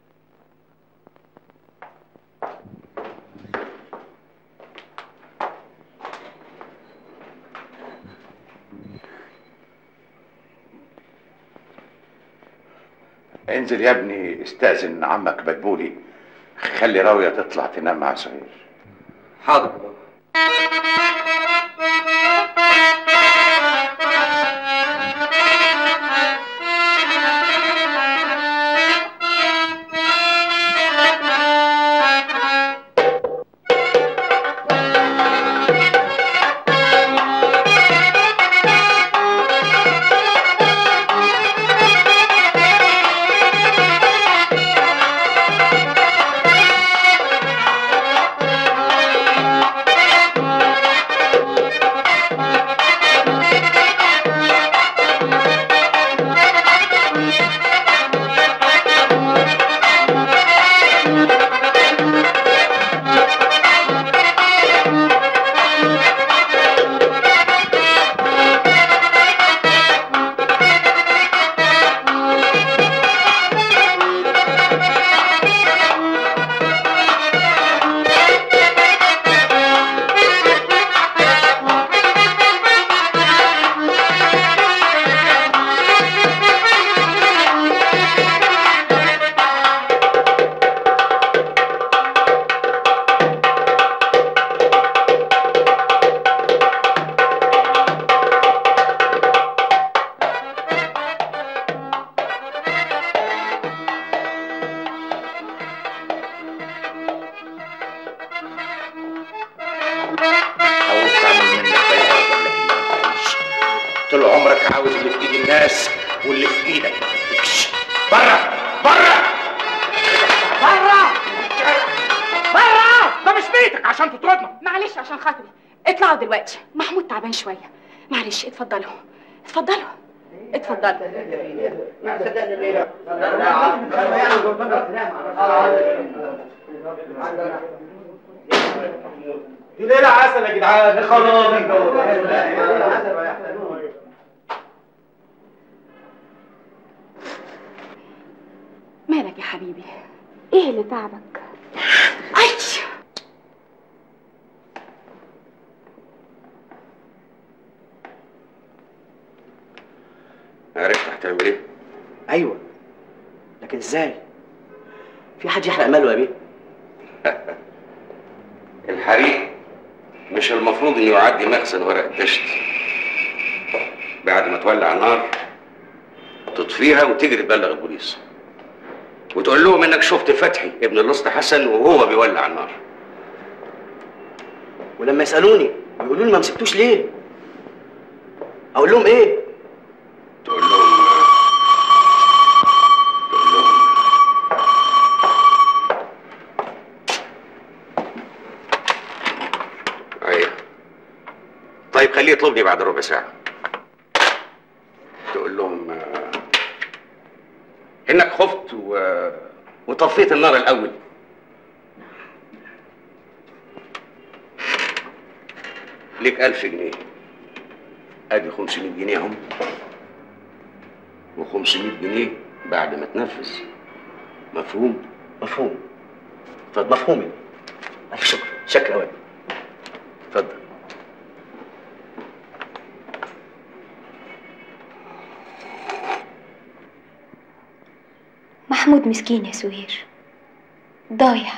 انزل يا ابني استاذن عمك بدبولي خلي راويه تطلع تنام مع سهير حاضر يا بابا حاولت اعمل منك بيع لكن ما ينفعش. طول عمرك عاوز اللي في ايد الناس واللي في ايدك ما يديكش بره بره بره بره ده مش بيتك عشان تطردنا معلش عشان خاطري اطلعوا دلوقتي محمود تعبان شويه معلش اتفضلوا اتفضلوا اتفضلوا دي ليلة عسل يا جدعان خلاص مالك يا حبيبي ايه اللي تعبك اي عرفت هتعمل ايه؟ ايوه لكن ازاي في حد يحرق ماله يا بيه الحريق مش المفروض انه يعدي مخزن ورق الدشت بعد ما تولع النار تطفيها وتجري تبلغ البوليس وتقول لهم انك شفت فتحي ابن الاسطى حسن وهو بيولع النار ولما يسالوني يقولوا لي ما مسكتوش ليه اقول لهم ايه تقول لهم ايوه طيب خليه يطلبني بعد ربع ساعة تقول لهم آه، انك خفت و... وطفيت النار الاول ليك ألف جنيه ادي 500 جنيه اهم و500 جنيه بعد ما تنفذ مفهوم مفهوم اتفضل مفهومي الف شكر شكرا قوي اتفضل محمود مسكين يا سهير ضايع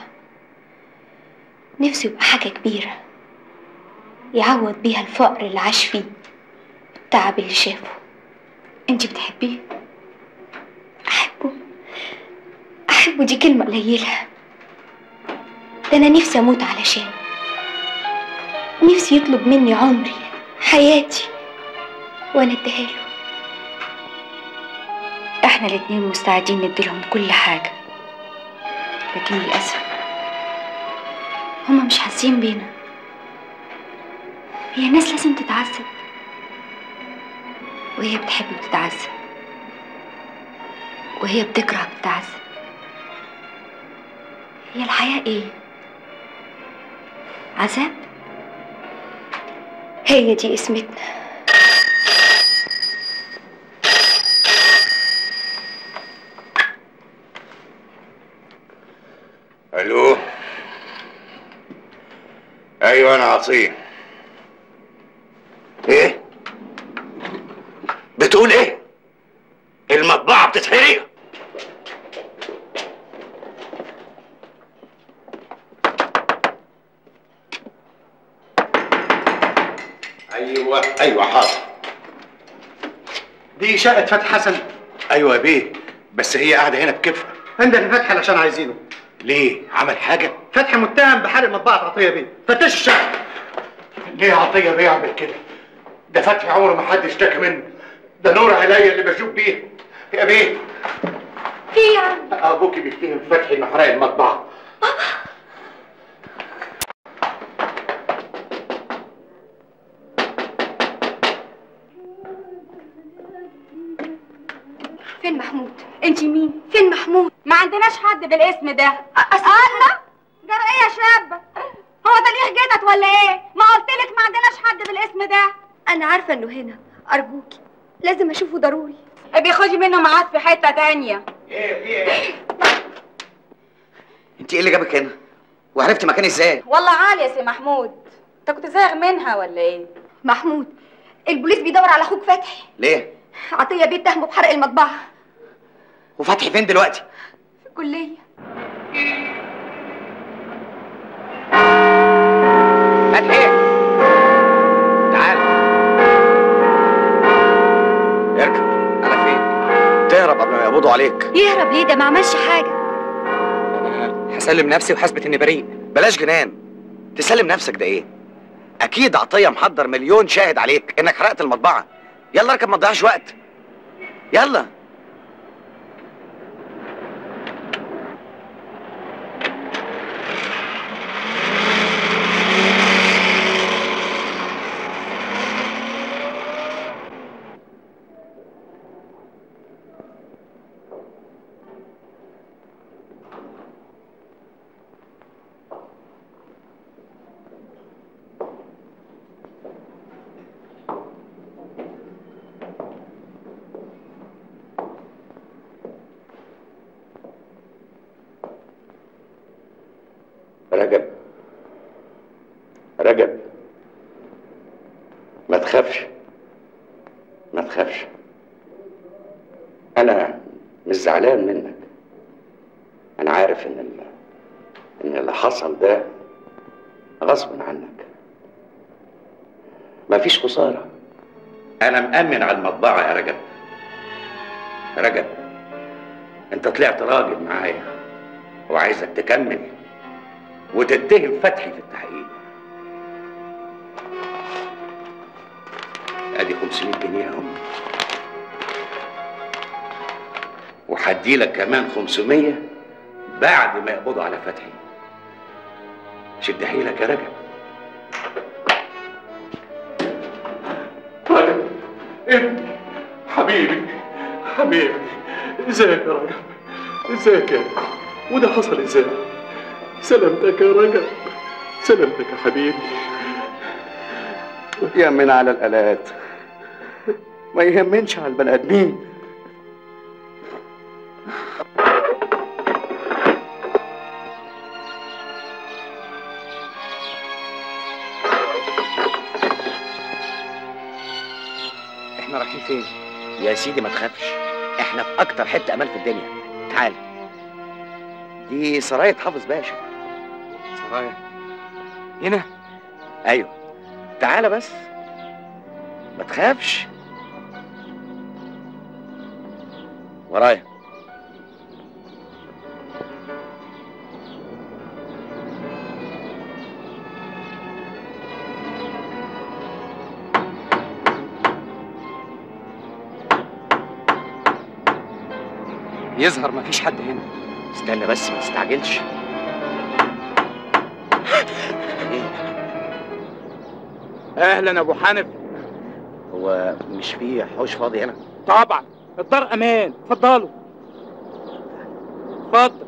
نفسه يبقى حاجة كبيرة يعوض بيها الفقر اللي عاش فيه التعب اللي شافه انت بتحبيه احبه احبه دي كلمة قليلة ده انا نفسي اموت علشانه نفسي يطلب مني عمري حياتي وانا اديها له احنا الاتنين مستعدين نديلهم كل حاجة لكن للأسف هما مش حاسين بينا هي الناس لازم تتعذب وهي بتحب بتتعذب وهي بتكره بتتعذب هي الحياة ايه؟ عذاب؟ هي دي اسمتنا الو ايوه انا عطيه ايه بتقول ايه المطبعه بتتحرق ايوه ايوه حاضر دي شقة فتحي حسن ايوه يا بيه بس هي قاعده هنا بكيفها عندنا فتحي علشان عايزينه ليه عمل حاجه فتحي متهم بحرق مطبعة عطية بيه فتش الشقة ليه عطية بيه يعمل كده؟ ده فتحي عمره ما حد اشتكى منه ده نور عينيا اللي بشوف بيه يا بيه في يا عم ابوكي بيتهم فتحي انه حرق المطبعة فين محمود؟ انت مين؟ فين محمود؟ ما عندناش حد بالاسم ده الله جرى ايه يا شابه هو ده ليه جدت ولا ايه ما قلتلك ما عندناش حد بالاسم ده انا عارفة انه هنا ارجوكي لازم اشوفه ضروري بيخدي منه ميعاد في حته تانية انت ايه اللي جابك هنا وعرفتي مكاني ازاي والله عالي يا سي محمود انت كنت زاغ منها ولا ايه محمود البوليس بيدور على اخوك فتحي ليه عطية بيه اتهمه بحرق المطبعة وفتحي فين دلوقتي في الكلية فتحي تعال اركب على فين تهرب قبل ما يقبضوا عليك يهرب ليه ده ما عملش حاجة انا هسلم نفسي وحسبة اني بريء بلاش جنان تسلم نفسك ده ايه اكيد عطيه محضر مليون شاهد عليك انك حرقت المطبعه يلا اركب ما تضيعش وقت يلا رجب رجب ما تخافش ما تخافش انا مش زعلان منك انا عارف ان ال... ان اللي حصل ده غصب عنك مفيش خساره انا مأمن على المطبعه يا رجب رجب انت طلعت راجل معايا وعايزك تكمل وتتهم فتحي في التحقيق ادي 500 جنيه اهم وهدي لك كمان 500 بعد ما يقبضوا على فتحي شد حيلك يا رجب رجب ابني حبيبي حبيبي ازيك يا رجب ازيك يا ابني وده حصل ازاي سلامتك يا رجب سلامتك يا حبيبي يمن على الالات ما يهمنش على البني ادمين احنا رايحين فين؟ يا سيدي ما تخافش احنا في اكتر حته امان في الدنيا تعال دي سرايه حافظ باشا سرايا هنا ايوه تعال بس ما تخافش ورايا يظهر مفيش حد هنا استنى بس ما تستعجلش اهلا يا ابو حنف هو مش في حوش فاضي هنا طبعا الدار امان اتفضلوا اتفضل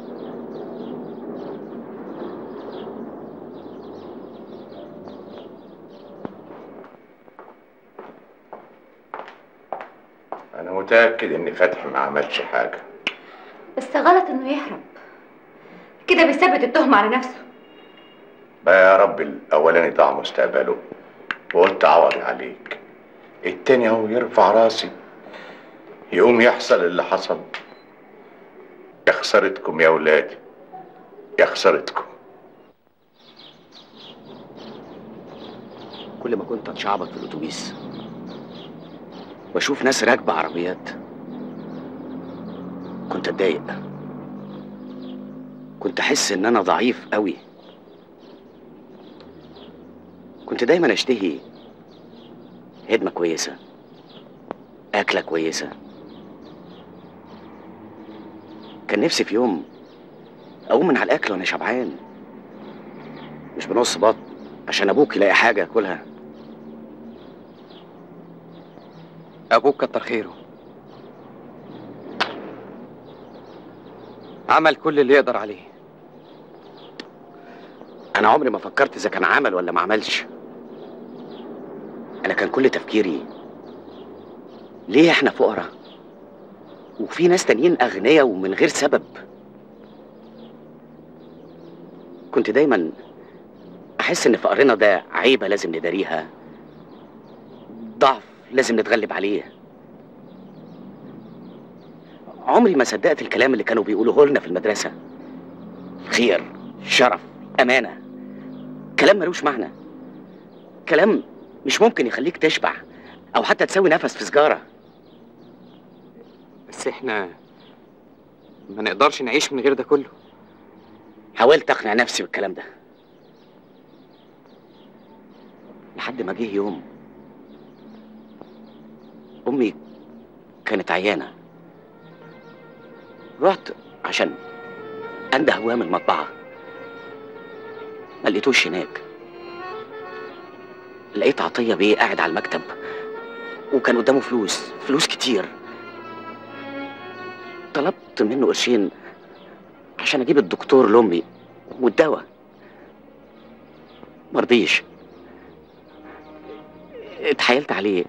انا متاكد ان فتحي ما عملش حاجه بس غلط انه يهرب كده بيثبت التهمة على نفسه بقى يا رب الاولاني ضاع مستقبله وقلت عوض عليك التاني اهو يرفع راسي يقوم يحصل اللي حصل يا خسارتكم يا ولادي يا خسارتكم كل ما كنت اتشعبط في الاتوبيس واشوف ناس راكبه عربيات كنت اتضايق كنت احس ان انا ضعيف قوي كنت دايما اشتهي هدمه كويسه اكله كويسه كان نفسي في يوم اقوم من على الاكل وانا شبعان مش بنص بطن عشان ابوك يلاقي حاجه ياكلها ابوك كتر خيره عمل كل اللي يقدر عليه انا عمري ما فكرت اذا كان عمل ولا ما عملش انا كان كل تفكيري ليه احنا فقراء وفي ناس تانيين اغنياء ومن غير سبب كنت دايما احس ان فقرنا ده عيبه لازم نداريها ضعف لازم نتغلب عليه عمري ما صدقت الكلام اللي كانوا بيقولوه لنا في المدرسه خير شرف امانه كلام ملوش معنى كلام مش ممكن يخليك تشبع او حتى تسوي نفس في سجاره بس احنا ما نقدرش نعيش من غير ده كله حاولت اقنع نفسي بالكلام ده لحد ما جه يوم امي كانت عيانه رحت عشان انده هواه من المطبعه ما لقيتوش هناك لقيت عطيه بيه قاعد على المكتب وكان قدامه فلوس فلوس كتير طلبت منه قرشين عشان اجيب الدكتور لامي والدواء مرضيش اتحايلت عليه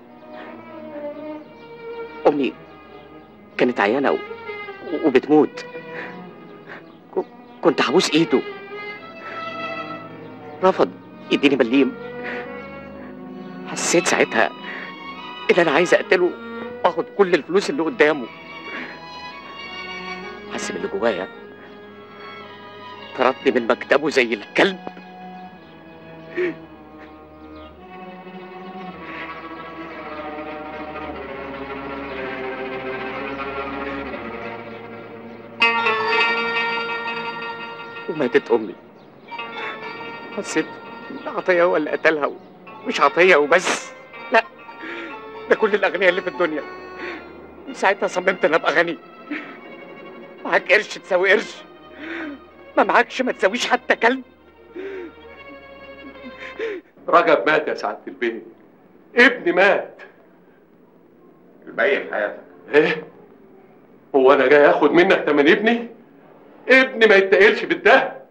امي كانت عيانه و... وبتموت ك- كنت هبوس ايده رفض يديني مليم حسيت ساعتها ان انا عايز اقتله واخد كل الفلوس اللي قدامه حس باللي جوايا طردني من مكتبه زي الكلب وماتت امي حسيت ان عطيه هو اللي قتلها مش عطيه وبس لا ده كل الاغنياء اللي في الدنيا من ساعتها صممت ان ابقى غني معاك قرش تساوي قرش ما معاكش ما تساويش حتى كلب رجب مات يا سعاده البيت ابني مات الباقي في حياتك ايه هو انا جاي اخد منك تمن ابني ابني ما يتقلش بالدهب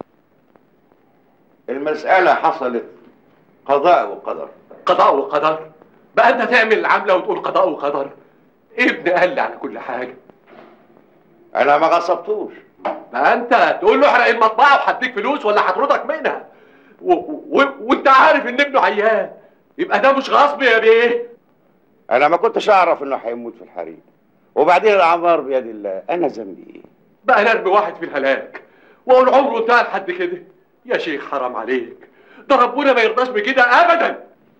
المسألة حصلت قضاء وقدر قضاء وقدر بقى انت تعمل العمله وتقول قضاء وقدر ابني قال لي على كل حاجه انا ما غصبتوش بقى انت تقول له احرق المطبعه وهديك فلوس ولا هطردك منها و... و... وانت عارف ان ابنه عيان يبقى ده مش غصب يا بيه انا ما كنتش اعرف انه هيموت في الحريق وبعدين الاعمار بيد الله انا ذنبي ايه بقى نرمي واحد في الهلاك واقول عمره انتهى لحد كده يا شيخ حرام عليك ده ربنا ما يرضاش بكده ابدا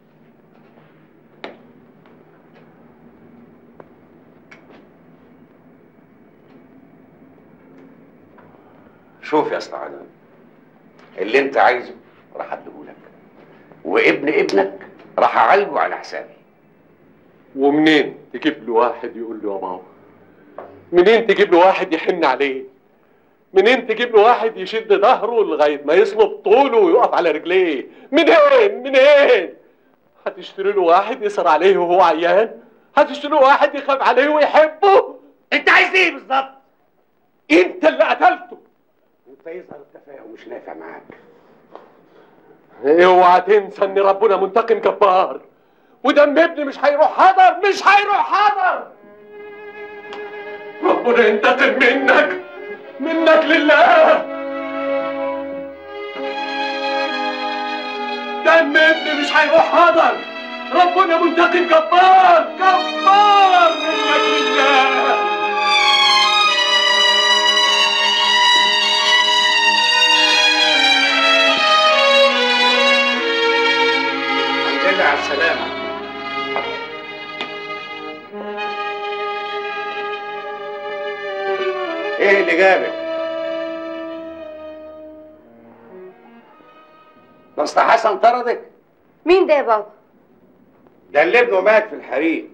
شوف يا اسطى علي اللي انت عايزه راح اديهولك وابن ابنك راح اعالجه على حسابي ومنين تجيب له واحد يقول له يا بابا منين تجيب له واحد يحن عليه منين تجيب له واحد يشد ظهره لغايه ما يصلب طوله ويقف على رجليه منين منين هتشتري له واحد يسهر عليه وهو عيان هتشتري له واحد يخاف عليه ويحبه انت عايز ايه بالظبط انت اللي قتلته انت يظهر التفاهم مش نافع معاك اوعى تنسى ان ربنا منتقم جبار ودم ابني مش هيروح حضر مش هيروح حضر ربنا ينتقم منك منك لله دم ابني مش هيروح حضر ربنا منتقم جبار جبار منك لله الحمد لله على السلامة ايه اللي جابك؟ مصطفى حسن طردك؟ مين ده يا بابا؟ ده اللي ابنه مات في الحريق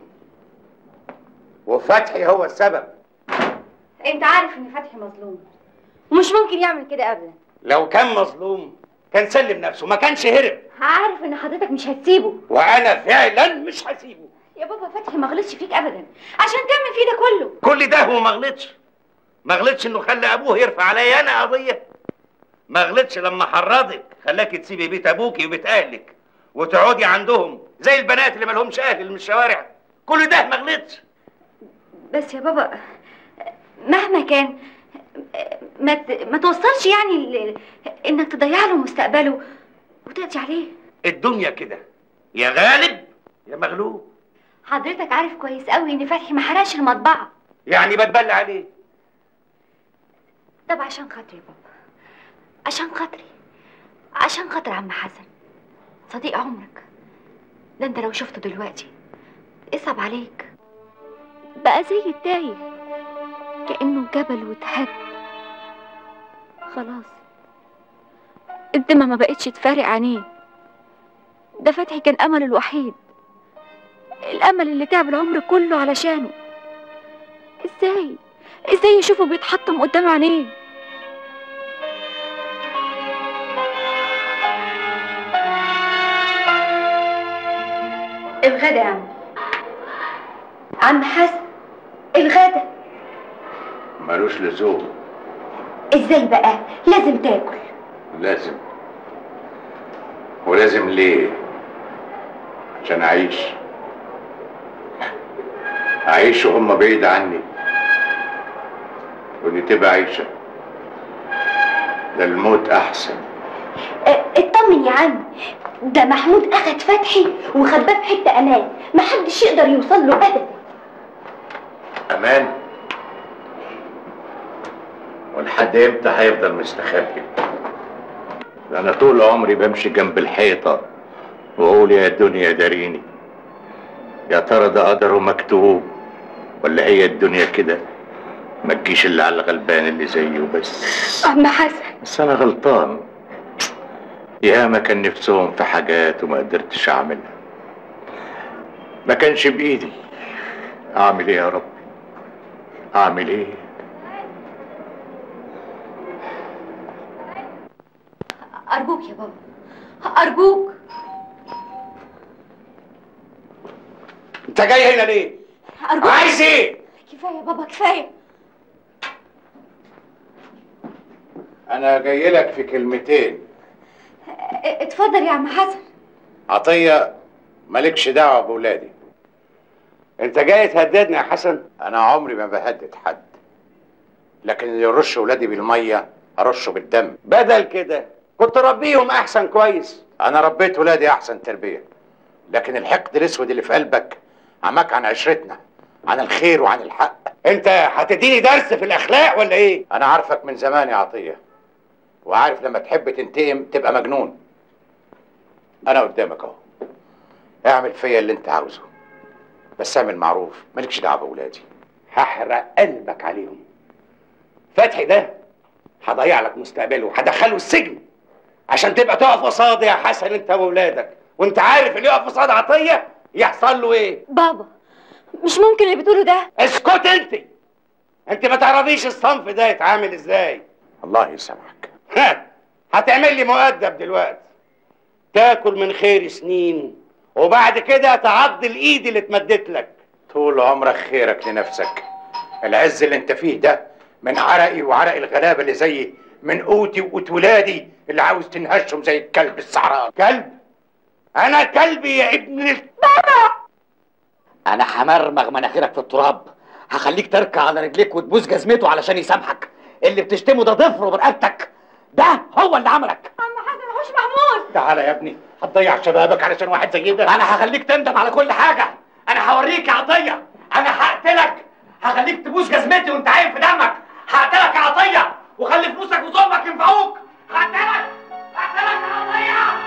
وفتحي هو السبب انت عارف ان فتحي مظلوم ومش ممكن يعمل كده ابدا لو كان مظلوم كان سلم نفسه ما كانش هرب عارف ان حضرتك مش هتسيبه وانا فعلا مش هسيبه يا بابا فتحي ما غلطش فيك ابدا عشان تعمل فيه ده كله كل ده هو ما غلطش ما غلطش انه خلى ابوه يرفع عليا انا قضيه ما غلطش لما حرضك خلاكي تسيبي بيت ابوكي وبيت اهلك وتقعدي عندهم زي البنات اللي ما لهمش اهل من الشوارع كل ده ما غلطش بس يا بابا مهما كان ما ت- ما توصلش يعني ل- انك تضيع له مستقبله وتقضي عليه الدنيا كده يا غالب يا مغلوب حضرتك عارف كويس قوي ان فتحي ما حرقش المطبعه يعني بتبلى عليه طب عشان خاطري يا بابا عشان خاطري عشان خاطر عم حسن صديق عمرك ده انت لو شفته دلوقتي يصعب عليك بقى زي التايه كأنه جبل واتهد خلاص الدمى ما بقتش تفارق عينيه ده فتحي كان أمله الوحيد الأمل اللي تعب العمر كله علشانه ازاي ازاي يشوفه بيتحطم قدام عينيه الغدا يا عم عم حسن الغدا ملوش لزوم ازاي بقى لازم تاكل لازم ولازم ليه عشان اعيش اعيش وهم بعيد عني ودي تبقى عيشة ده الموت احسن اه، اطمن يا عم ده محمود اخد فتحي وخباه في حته امان محدش يقدر يوصل له ابدا امان ولحد امتى هيفضل مستخبي ده انا طول عمري بمشي جنب الحيطة واقول يا الدنيا داريني يا ترى ده قدره مكتوب ولا هي الدنيا كده ما تجيش الا على الغلبان اللي زيه بس عم حسن بس انا غلطان ياما كان نفسهم في حاجات وما قدرتش اعملها ما كانش بايدي اعمل ايه يا رب اعمل ايه أرجوك يا بابا أرجوك انت جاي هنا ليه؟ أرجوك عايز ايه؟ كفاية يا بابا كفاية انا جاي لك في كلمتين اه، اتفضل يا عم حسن عطيه مالكش دعوه بولادي انت جاي تهددني يا حسن انا عمري ما بهدد حد لكن اللي يرش ولادي بالميه ارشه بالدم بدل كده كنت ربيهم احسن كويس انا ربيت ولادي احسن تربيه لكن الحقد الاسود اللي في قلبك عماك عن عشرتنا عن الخير وعن الحق انت هتديني درس في الاخلاق ولا ايه انا عارفك من زمان يا عطيه وعارف لما تحب تنتقم تبقى مجنون انا قدامك اهو اعمل فيا اللي انت عاوزه بس اعمل معروف مالكش دعوه بولادي هحرق قلبك عليهم فتحي ده هضيع لك مستقبله وهدخله السجن عشان تبقى تقف قصادي يا حسن انت واولادك وانت عارف اللي يقف قصاد عطيه يحصل له ايه بابا مش ممكن اللي بتقوله ده اسكت انت انت ما تعرفيش الصنف ده يتعامل ازاي الله يسامحك ها هتعمل لي مؤدب دلوقتي تاكل من خير سنين وبعد كده تعض الايد اللي اتمدت لك طول عمرك خيرك لنفسك العز اللي انت فيه ده من عرقي وعرق الغلابه اللي زيي من قوتي وقوت ولادي اللي عاوز تنهشهم زي الكلب السعران كلب انا كلبي يا ابن ال... انا همرمغ مناخيرك في التراب هخليك تركع على رجليك وتبوس جزمته علشان يسامحك اللي بتشتمه ده ضفر برقبتك ده هو اللي عملك عم حسن وحوش محمود تعالى يا ابني هتضيع شبابك علشان واحد زي ده انا هخليك تندم على كل حاجه انا هوريك يا عطيه انا هقتلك هخليك تبوس جزمتي وانت عايم في دمك هقتلك يا عطيه وخلي فلوسك وظلمك ينفعوك هقتلك هقتلك يا عطيه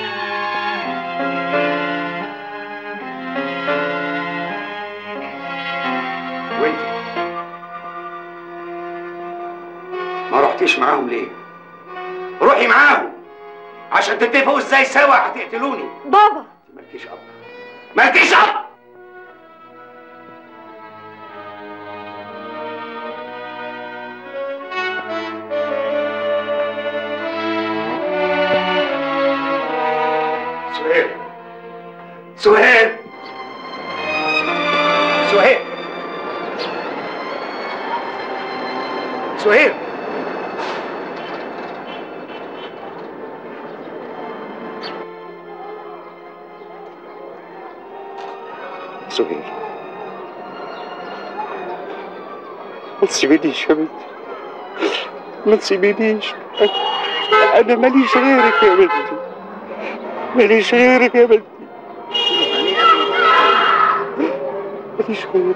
وانت ما رحتيش معاهم ليه روحي معاهم عشان تتفقوا ازاي سوا هتقتلوني بابا مالكيش اب مالكيش اب سهير سهير سهير سهير سهير ما تسيبينيش يا بنتي ما تسيبينيش انا ماليش غيرك يا بنتي ماليش غيرك يا بنتي ماليش غيرك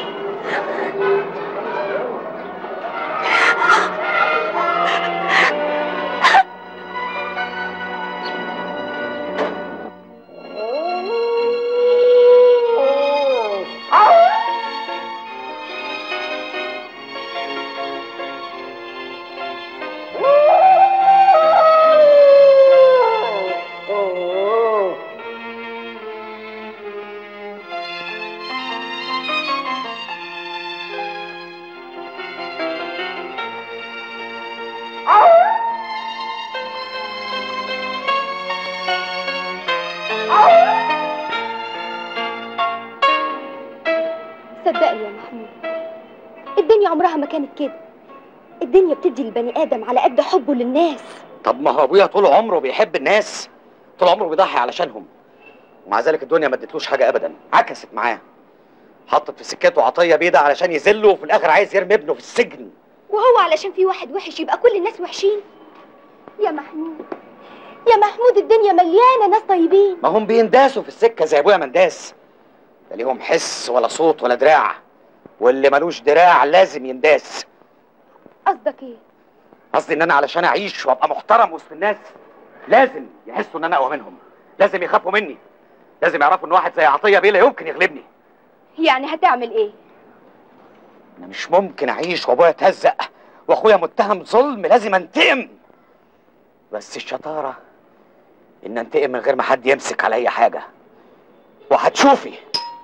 صدقني يا محمود الدنيا عمرها ما كانت كده الدنيا بتدي للبني ادم على قد حبه للناس طب ما هو ابويا طول عمره بيحب الناس طول عمره بيضحي علشانهم ومع ذلك الدنيا ما ادتلوش حاجه ابدا عكست معاه حطت في سكته عطيه بيضه علشان يذله وفي الاخر عايز يرمي ابنه في السجن وهو علشان في واحد وحش يبقى كل الناس وحشين يا محمود يا محمود الدنيا مليانه ناس طيبين ما هم بينداسوا في السكه زي ابويا منداس لا ليهم حس ولا صوت ولا دراع واللي ملوش دراع لازم ينداس قصدك ايه قصدي ان انا علشان اعيش وابقى محترم وسط الناس لازم يحسوا ان انا اقوى منهم لازم يخافوا مني لازم يعرفوا ان واحد زي عطيه بيه لا يمكن يغلبني يعني هتعمل ايه انا مش ممكن اعيش وابويا اتهزق واخويا متهم ظلم لازم انتقم بس الشطاره ان انتقم من غير ما حد يمسك على اي حاجه وهتشوفي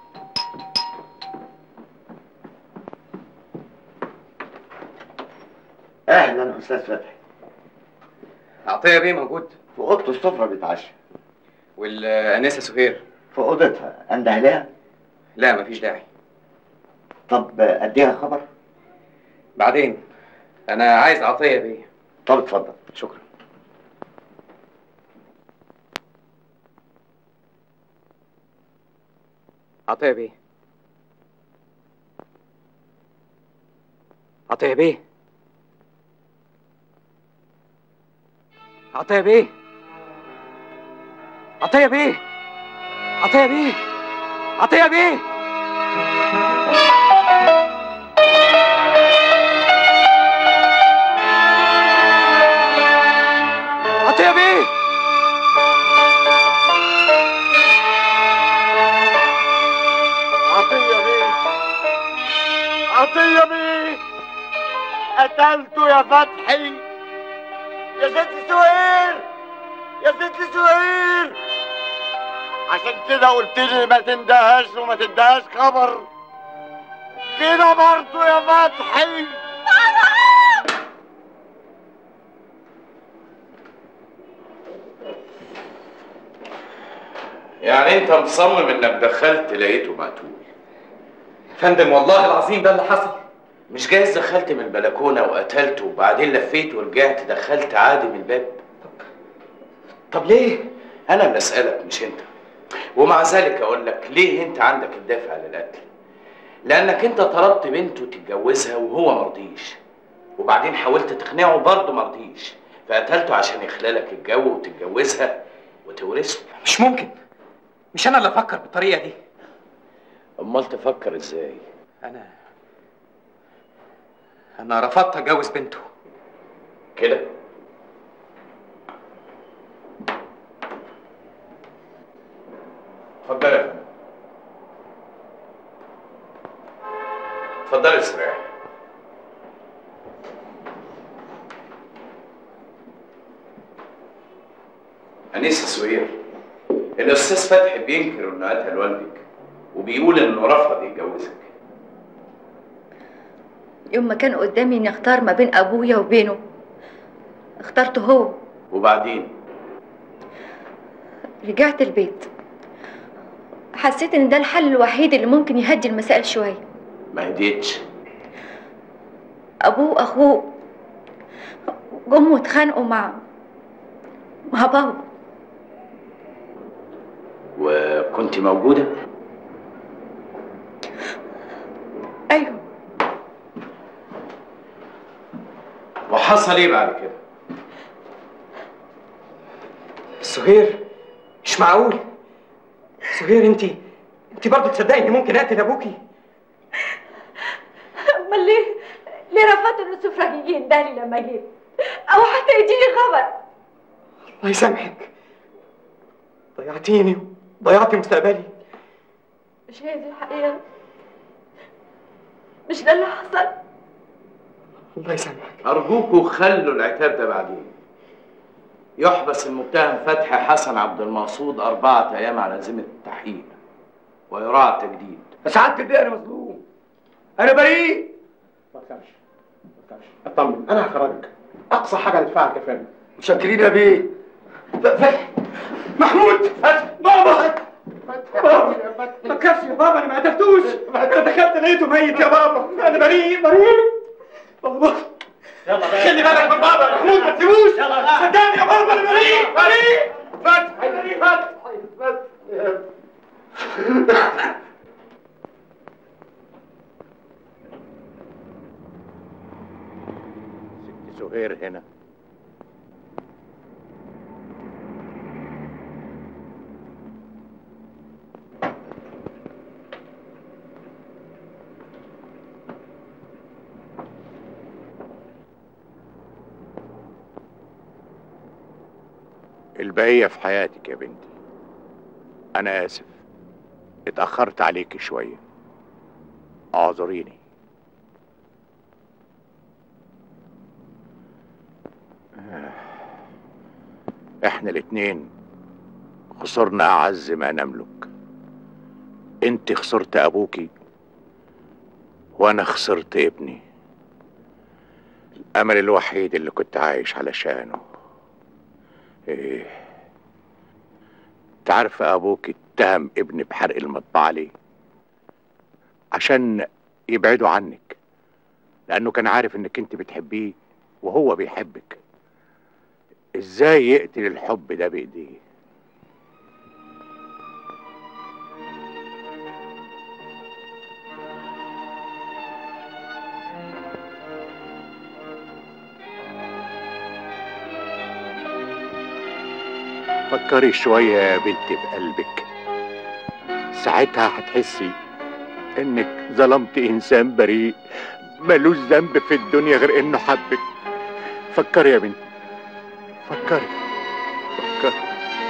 اهلا استاذ فتحي عطيه بيه موجود في اوضه السفره بيتعشى والانسه سهير في اوضتها انده لها لا مفيش داعي طب اديها خبر بعدين انا عايز عطيه بيه طب اتفضل شكرا عطيه بيه عطيه بيه عطيه بيه عطيه بيه عطيه بيه عطيه بيه عطيه بيه عطية بيه عطية بيه قتلته يا فتحي يا ست سهير يا ست سهير عشان كده قلت لي ما تندهاش وما تدهاش خبر كده برضه يا فتحي يعني انت مصمم انك دخلت لقيته مقتول فندم والله العظيم ده اللي حصل مش جايز دخلت من البلكونه وقتلته وبعدين لفيت ورجعت دخلت عادي من الباب طب ليه انا اللي اسالك مش انت ومع ذلك اقول لك ليه انت عندك الدافع للقتل لانك انت طلبت بنته تتجوزها وهو مرضيش وبعدين حاولت تقنعه برضه مرضيش فقتلته عشان يخلالك الجو وتتجوزها وتورثه مش ممكن مش انا اللي افكر بالطريقه دي امال تفكر ازاي انا انا رفضت اتجوز بنته كده اتفضل يا فندم اتفضل استريح أنيسة سوير الأستاذ فتحي بينكر إنه قتل والدك وبيقول إنه رفض يتجوزك يوم ما كان قدامي اني اختار ما بين ابويا وبينه اخترته هو وبعدين رجعت البيت حسيت ان ده الحل الوحيد اللي ممكن يهدي المسائل شويه ما هديتش ابوه واخوه جم واتخانقوا مع مع بابا وكنت موجودة ايوه وحصل إيه بعد كده؟ سهير مش معقول سهير انت انت برضه تصدقي اني ممكن اقتل ابوكي امال ليه ليه رفضت ان السفرة يجي يندهلي لما جيت او حتى يديني خبر الله يسامحك ضيعتيني ضيعتي مستقبلي مش هي دي الحقيقة مش ده اللي حصل الله يسامحك أرجوكوا خلوا العتاب ده بعدين يحبس المتهم فتحي حسن عبد المقصود أربعة أيام على ذمة التحقيق ويراعى التجديد سعادة البيه انا مظلوم انا بريء ما تخافش ما تخافش اطمن انا هخرجك اقصى حاجه ندفعها كفايه متشكرين يا بيه فتحي محمود فتحي بابا بابا ما تخافش يا بابا انا ما قتلتوش انا دخلت لقيته ميت يا بابا انا بريء بريء بابا خلي بالك من بابا محمود ما تسيبوش صدقني يا بابا انا بريء بريء فتحي بريء فتحي ست سهير هنا البقية في حياتك يا بنتي أنا آسف اتأخرت عليك شوية اعذريني احنا الاتنين خسرنا اعز ما نملك انت خسرت ابوكي وانا خسرت ابني الامل الوحيد اللي كنت عايش علشانه ايه تعرف ابوك اتهم ابني بحرق المطبعة ليه عشان يبعدوا عنك لانه كان عارف انك انت بتحبيه وهو بيحبك ازاي يقتل الحب ده بايديه فكري شوية يا بنتي بقلبك ساعتها هتحسي انك ظلمت انسان بريء ملوش ذنب في الدنيا غير انه حبك فكري يا بنتي فكري فكري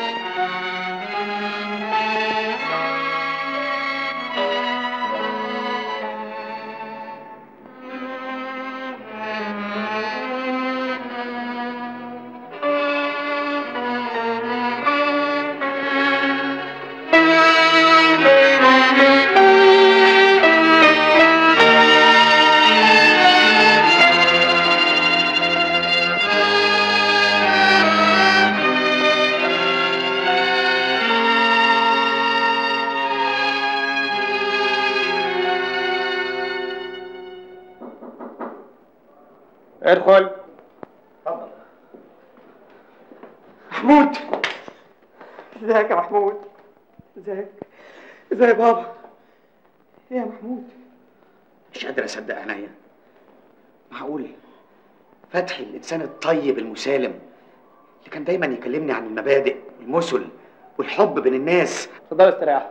ادخل محمود ازيك يا محمود ازيك ازاي يا بابا ايه يا محمود مش قادر اصدق عينيا معقول فتحي الانسان الطيب المسالم اللي كان دايما يكلمني عن المبادئ والمثل والحب بين الناس اتفضل استريح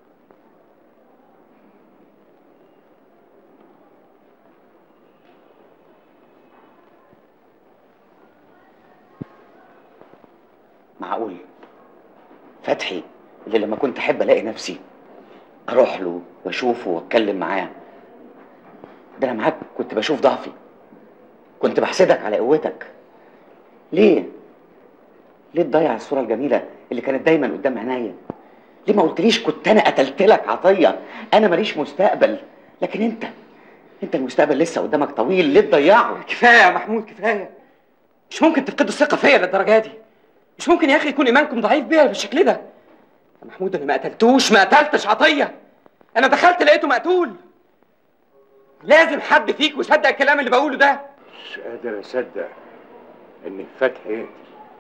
معقول فتحي اللي لما كنت احب الاقي نفسي اروح له واشوفه واتكلم معاه ده انا معاك كنت بشوف ضعفي كنت بحسدك على قوتك ليه ليه تضيع الصوره الجميله اللي كانت دايما قدام عينيا ليه ما قلتليش كنت انا قتلت لك عطيه انا ماليش مستقبل لكن انت انت المستقبل لسه قدامك طويل ليه تضيعه كفايه يا محمود كفايه مش ممكن تفقدوا الثقه فيا للدرجه دي مش ممكن يا اخي يكون ايمانكم ضعيف بيا بالشكل ده يا محمود انا ما قتلتوش ما قتلتش عطيه انا دخلت لقيته مقتول لازم حد فيكم يصدق الكلام اللي بقوله ده مش قادر اصدق ان فتحي يقتل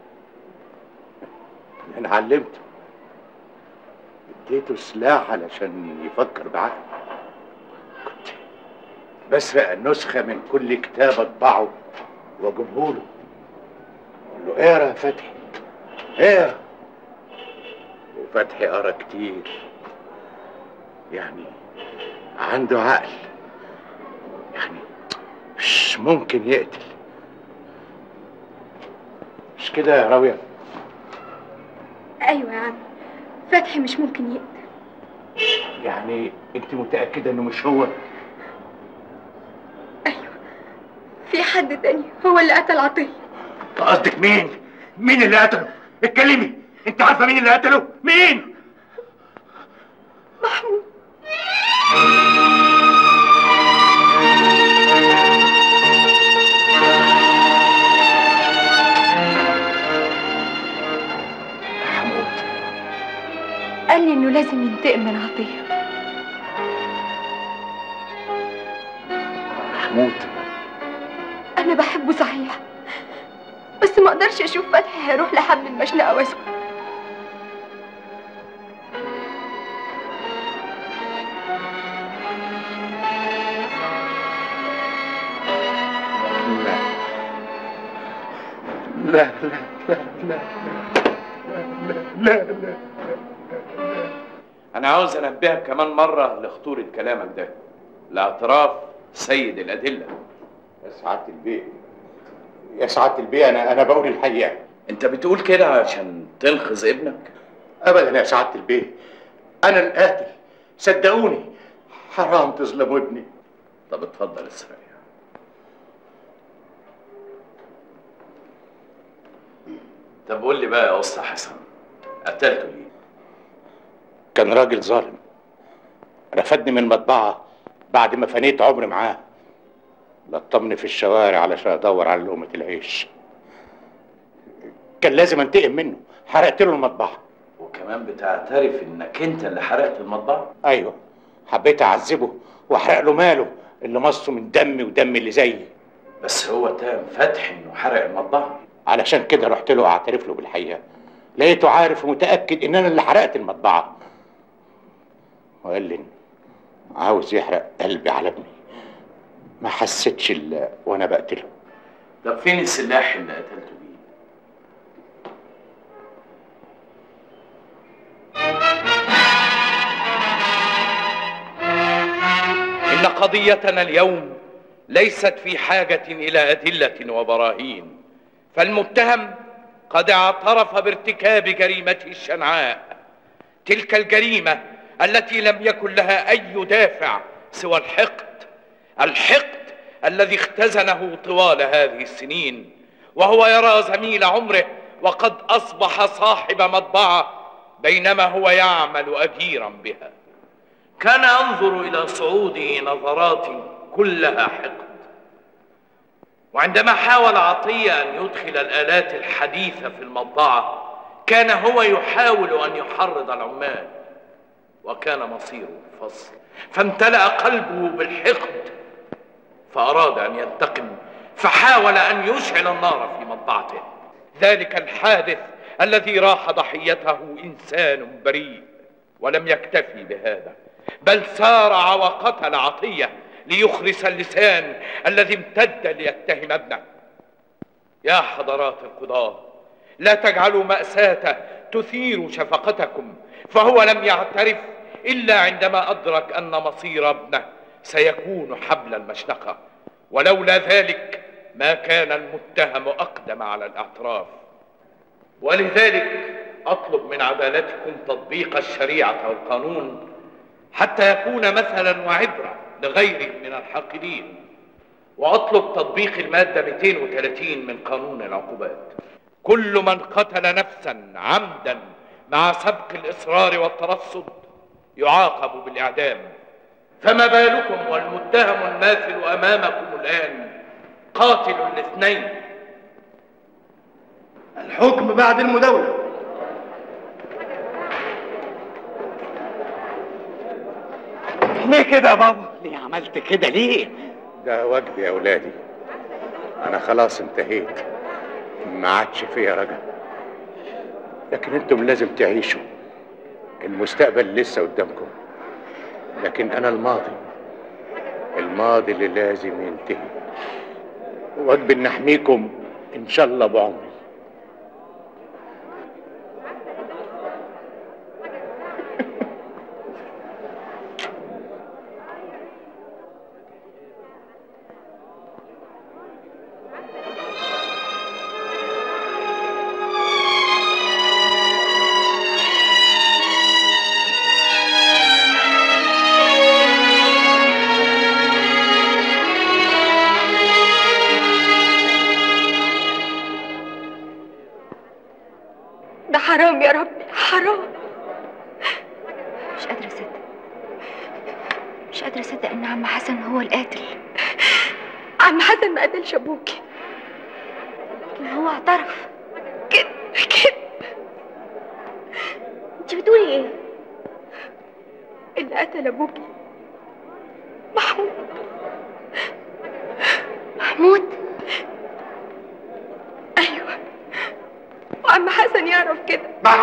انا علمته اديته سلاح علشان يفكر بعقله كنت بسرق النسخة من كل كتاب اطبعه واجيبه له اقول له اقرا يا فتحي اقرا وفتحي قرا كتير يعني عنده عقل يعني مش ممكن يقتل مش كده يا راوية ايوه يا عم فتحي مش ممكن يقتل يعني انت متأكدة انه مش هو في حد تاني هو اللي قتل عطيه قصدك مين؟ مين اللي قتله؟ اتكلمي انت عارفه مين اللي قتله؟ مين؟ محمود قال لي انه لازم ينتقم من عطيه محمود انا بحبه صحيح بس ما اقدرش اشوف فتحي هيروح لحد المشنقه واسكت لا لا لا لا لا لا لا أنا عاوز أنبهك كمان مرة لخطورة كلامك ده الاعتراف سيد الأدلة يا سعادة البيه يا سعادة البيه أنا أنا بقول الحقيقة أنت بتقول كده عشان تنقذ ابنك؟ أبدا يا سعادة البيه أنا القاتل صدقوني حرام تظلموا ابني طب اتفضل استريح طب قول لي بقى يا اسطى حسن قتلته ليه؟ كان راجل ظالم رفدني من المطبعة بعد ما فنيت عمري معاه لطمني في الشوارع علشان ادور على لقمة العيش كان لازم انتقم منه حرقت له المطبعة وكمان بتعترف انك انت اللي حرقت المطبعه؟ ايوه حبيت اعذبه واحرق له ماله اللي مصه من دمي ودم اللي زيي بس هو تام فتح انه حرق المطبعه علشان كده رحت له اعترف له بالحقيقه لقيته عارف ومتاكد ان انا اللي حرقت المطبعه وقال لي عاوز يحرق قلبي على ابني ما حسيتش الا وانا بقتله طب فين السلاح اللي قتلته بيه؟ إن قضيتنا اليوم ليست في حاجة إلى أدلة وبراهين فالمتهم قد اعترف بارتكاب جريمته الشنعاء تلك الجريمة التي لم يكن لها أي دافع سوى الحقد الحقد الذي اختزنه طوال هذه السنين وهو يرى زميل عمره وقد أصبح صاحب مطبعة بينما هو يعمل أجيرا بها كان ينظر إلى صعوده نظرات كلها حقد وعندما حاول عطية أن يدخل الآلات الحديثة في المطبعة كان هو يحاول أن يحرض العمال وكان مصيره الفصل فامتلأ قلبه بالحقد فأراد أن ينتقم فحاول أن يشعل النار في مطبعته ذلك الحادث الذي راح ضحيته إنسان بريء ولم يكتفي بهذا بل سارع وقتل عطية ليخرس اللسان الذي امتد ليتهم ابنه يا حضرات القضاة لا تجعلوا مأساته تثير شفقتكم فهو لم يعترف إلا عندما أدرك أن مصير ابنه سيكون حبل المشنقة ولولا ذلك ما كان المتهم أقدم على الاعتراف ولذلك أطلب من عدالتكم تطبيق الشريعة والقانون حتى يكون مثلا وعبرة لغيره من الحاقدين وأطلب تطبيق المادة 230 من قانون العقوبات كل من قتل نفسا عمدا مع سبق الإصرار والترصد يعاقب بالإعدام فما بالكم والمتهم الماثل أمامكم الآن قاتل الاثنين الحكم بعد المداولة ليه كده يا بابا؟ ليه عملت كده ليه؟ ده واجبي يا اولادي انا خلاص انتهيت ما عادش فيا رجا لكن انتم لازم تعيشوا المستقبل لسه قدامكم لكن انا الماضي الماضي اللي لازم ينتهي واجبي ان احميكم ان شاء الله بعمري ده حرام يا ربي حرام مش قادرة أصدق مش قادرة أصدق إن عم حسن هو القاتل عم حسن ما قتلش أبوكي لكن هو اعترف كده كده أنت بتقولي إيه؟ اللي قتل أبوكي محمود محمود؟ أيوه وعم حسن يعرف كده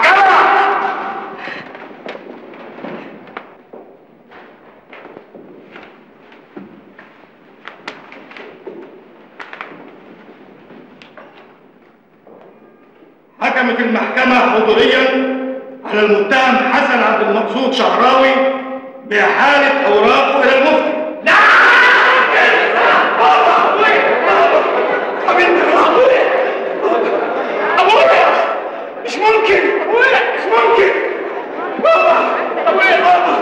حكمت المحكمة حضوريا على المتهم حسن عبد المقصود شعراوي بإحالة أوراقه إلى المفتي ابويا مش ممكن ابويا مش ممكن بابا ابويا بابا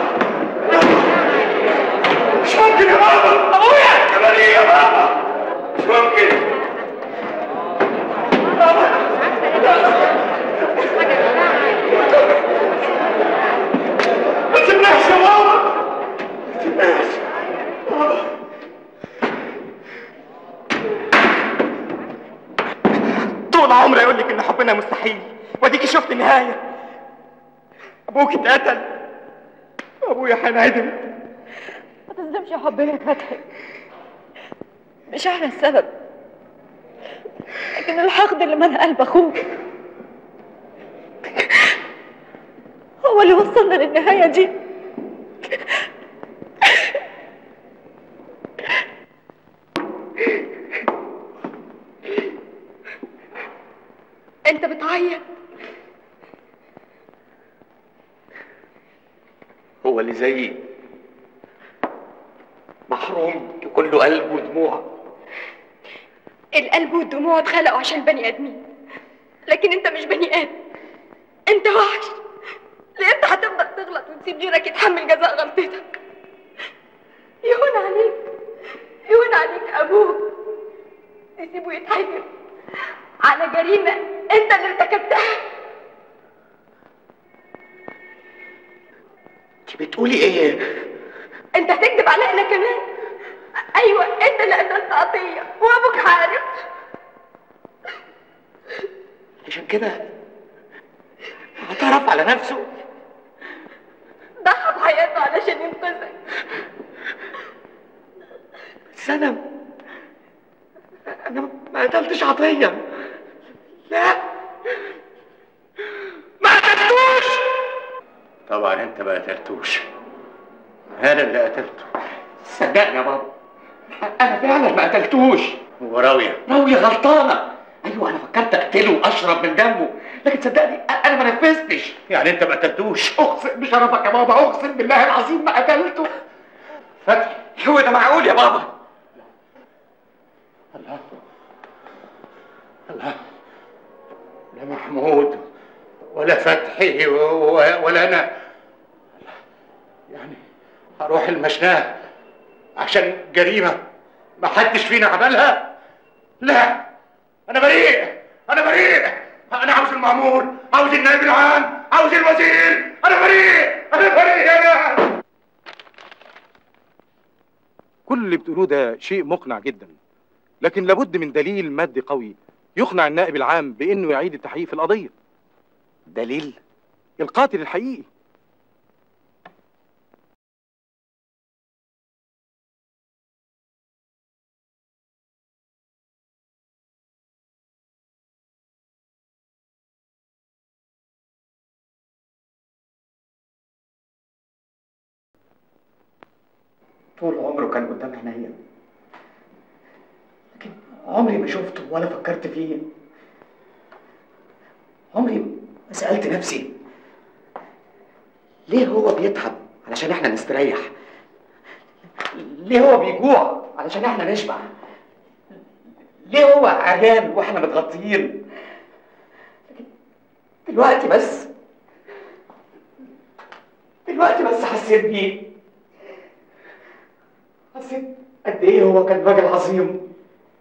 مش ممكن يا بابا ابويا يا بريء يا بابا مش ممكن بابا ربنا مستحيل واديكي شفت النهايه ابوك اتقتل ابويا هينعدم ما تظلمش يا حبيبي يا فتحي مش احنا السبب لكن الحقد اللي ملأ قلب اخوك هو اللي وصلنا للنهاية دي انت بتعيط هو اللي زيي محروم كله قلب ودموع القلب والدموع اتخلقوا عشان بني ادمين لكن انت مش بني ادم انت وحش لامتى هتفضل تغلط وتسيب غيرك يتحمل جزاء غلطتك يهون عليك يهون عليك ابوك تسيبه يتحجب على جريمة انت اللي ارتكبتها انت بتقولي ايه انت هتكذب علينا كمان ايوه انت اللي قتلت عطيه وابوك عارف عشان كده اعترف على نفسه ضحى بحياته علشان ينقذك بس انا انا ما قتلتش عطيه لا ما قتلتوش طبعا انت ما قتلتوش انا اللي قتلته صدقني يا بابا انا فعلا ما قتلتوش وراوية راوية غلطانة ايوه انا فكرت اقتله واشرب من دمه لكن صدقني انا ما نفذتش يعني انت ما قتلتوش اقسم بشرفك يا بابا اقسم بالله العظيم ما قتلته فتحي هو ده معقول يا بابا الله الله لا محمود ولا فتحي و- و- ولا انا يعني هروح المشناه عشان جريمه ما حدش فينا عملها لا انا بريء انا بريء انا عاوز المأمور عاوز النائب العام عاوز الوزير انا بريء انا بريء انا كل اللي بتقولوه ده شيء مقنع جدا لكن لابد من دليل مادي قوي يقنع النائب العام بانه يعيد التحقيق في القضيه دليل القاتل الحقيقي طول عمره كان قدام عينيا لكن عمري ما شفته ولا فكرت فيه عمري ما سألت نفسي ليه هو بيتعب علشان احنا نستريح ليه هو بيجوع علشان احنا نشبع ليه هو عريان واحنا متغطيين لكن دلوقتي بس دلوقتي بس حسيت بيه حسيت قد ايه هو كان راجل عظيم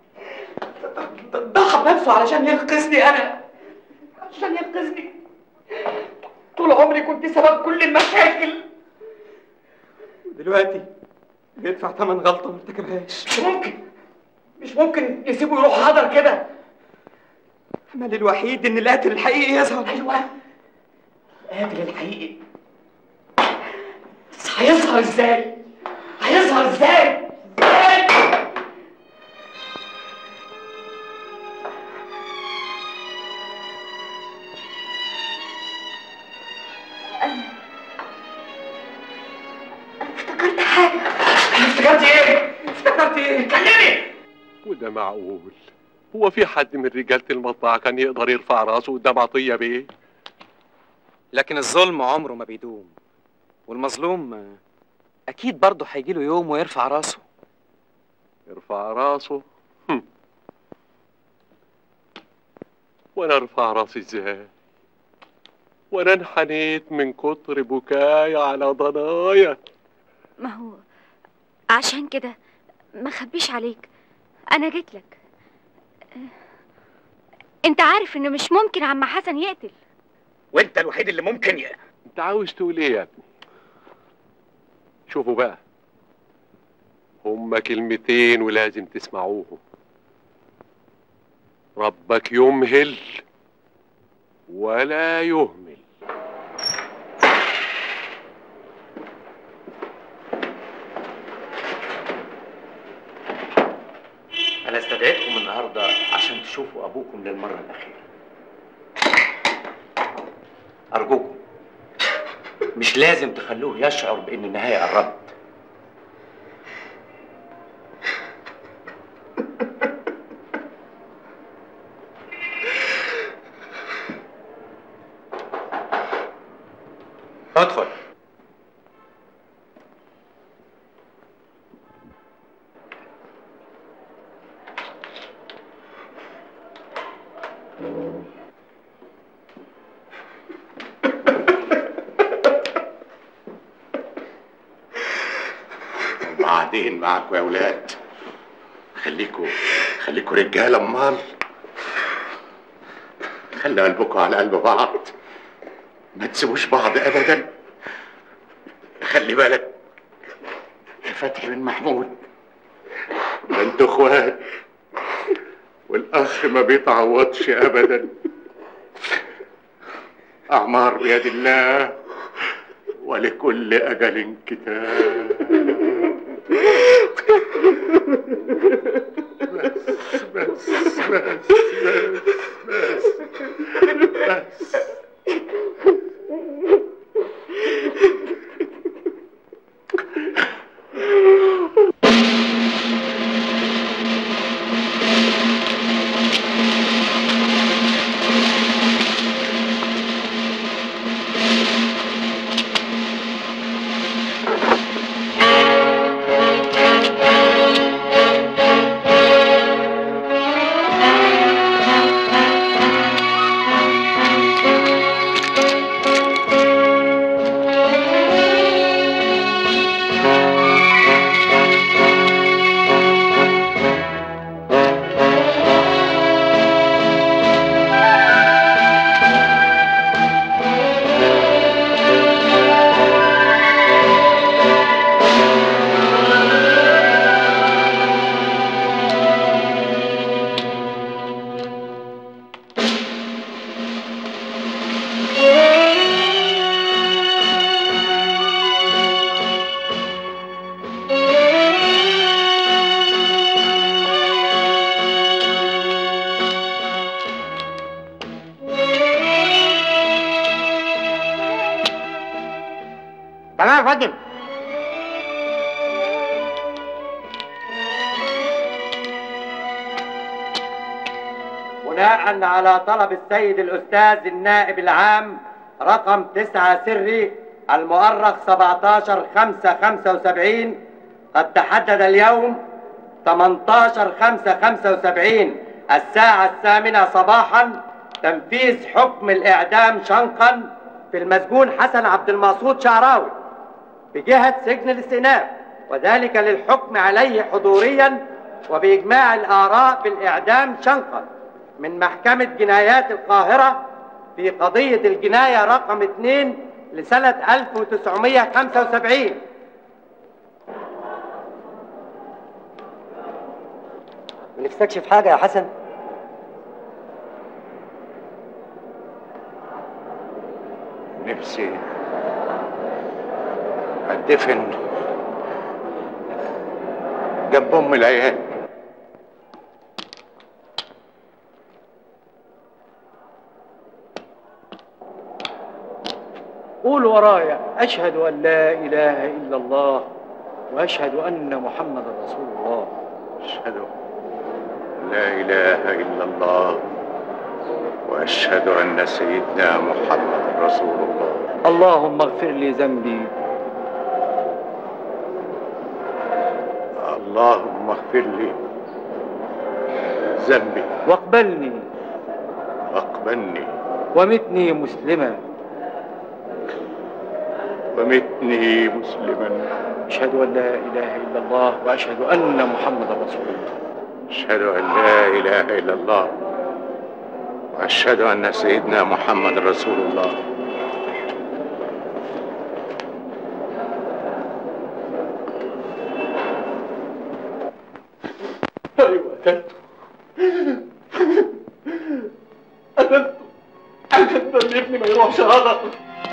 ضحى بنفسه علشان ينقذني انا عشان ينقذني طول عمري كنت سبب كل المشاكل دلوقتي بيدفع ثمن غلطه ما ارتكبهاش مش ممكن مش ممكن يسيبه يروح هدر كده امل الوحيد ان القاتل الحقيقي يظهر ايوه القاتل الحقيقي بس هيظهر ازاي؟ هيظهر ازاي؟ ازاي؟ انا انا افتكرت حاجة افتكرتي ايه؟ افتكرتي ايه؟ كلمي وده معقول هو في حد من رجالة المطبعة كان يقدر يرفع راسه قدام عطية بيه لكن الظلم عمره ما بيدوم والمظلوم آه، اكيد برضه هيجي له يوم ويرفع راسه يرفع راسه هم. وانا ارفع راسي ازاي وانا انحنيت من كتر بكاي على ضنايا ما هو عشان كده ما خبيش عليك انا جيت لك انت عارف انه مش ممكن عم حسن يقتل وانت الوحيد اللي ممكن ي... انت عاوز تقول ايه يا ابني شوفوا بقى هما كلمتين ولازم تسمعوهم ربك يمهل ولا يهمل انا استدعيتكم النهارده عشان تشوفوا ابوكم للمره الاخيره ارجوكم مش لازم تخلوه يشعر بان النهايه قربت ادخل وبعدين معاكوا يا ولاد خليكوا خليكوا رجاله امال خلي قلبكم على قلب بعض ما تسيبوش بعض ابدا خلي بالك يا فتحي بن محمود ده انتوا اخوات والاخ ما بيتعوضش ابدا اعمار بيد الله ولكل اجل كتاب بس بس بس بس بس بس تمام يا فندم بناء على طلب السيد الأستاذ النائب العام رقم تسعة سري المؤرخ 17 5 75 قد تحدد اليوم 18 5 75 الساعة الثامنة صباحا تنفيذ حكم الإعدام شنقا في المسجون حسن عبد المقصود شعراوي بجهة سجن الاستئناف وذلك للحكم عليه حضوريا وبإجماع الآراء بالإعدام شنقا من محكمة جنايات القاهرة في قضية الجناية رقم 2 لسنة 1975 نفسكش في حاجة يا حسن نفسي اتدفن جنب ام العيال قول ورايا أشهد أن لا إله إلا الله وأشهد أن محمد رسول الله أشهد لا إله إلا الله وأشهد أن سيدنا محمد رسول الله اللهم اغفر لي ذنبي اللهم اغفر لي ذنبي واقبلني واقبلني ومتني مسلما ومتني مسلما أشهد أن لا إله إلا الله وأشهد أن محمد رسول الله أشهد أن لا إله إلا الله وأشهد أن سيدنا محمد رسول الله أيوة قتلته قتلته اقدر ابني ما يروحش هذا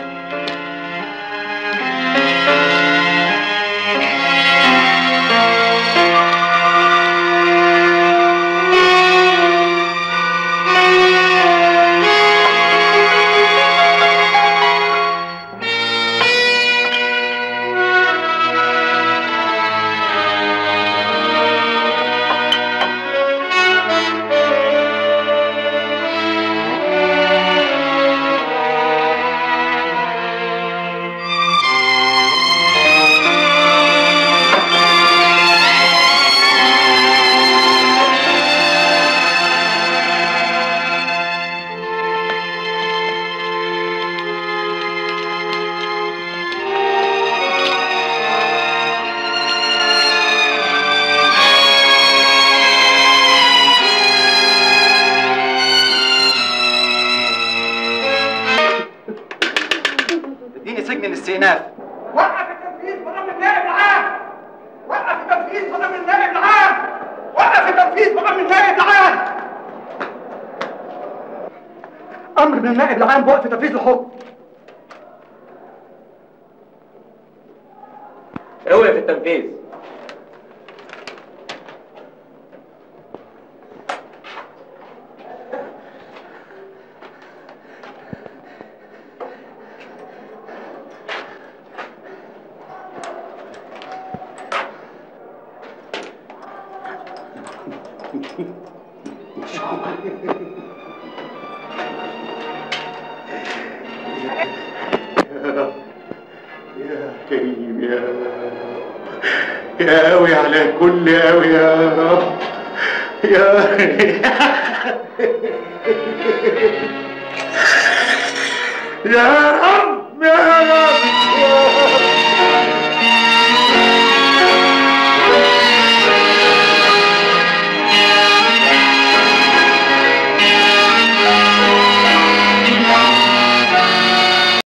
اديني سجن الاستئناف وقف التنفيذ مقام النائب العام وقف التنفيذ مقام النائب العام وقف التنفيذ مقام النائب العام امر من النائب العام بوقف تنفيذ الحكم اوقف التنفيذ يا رب يا كريم يا رب يا قوي على كل قوي يا رب يا يا رب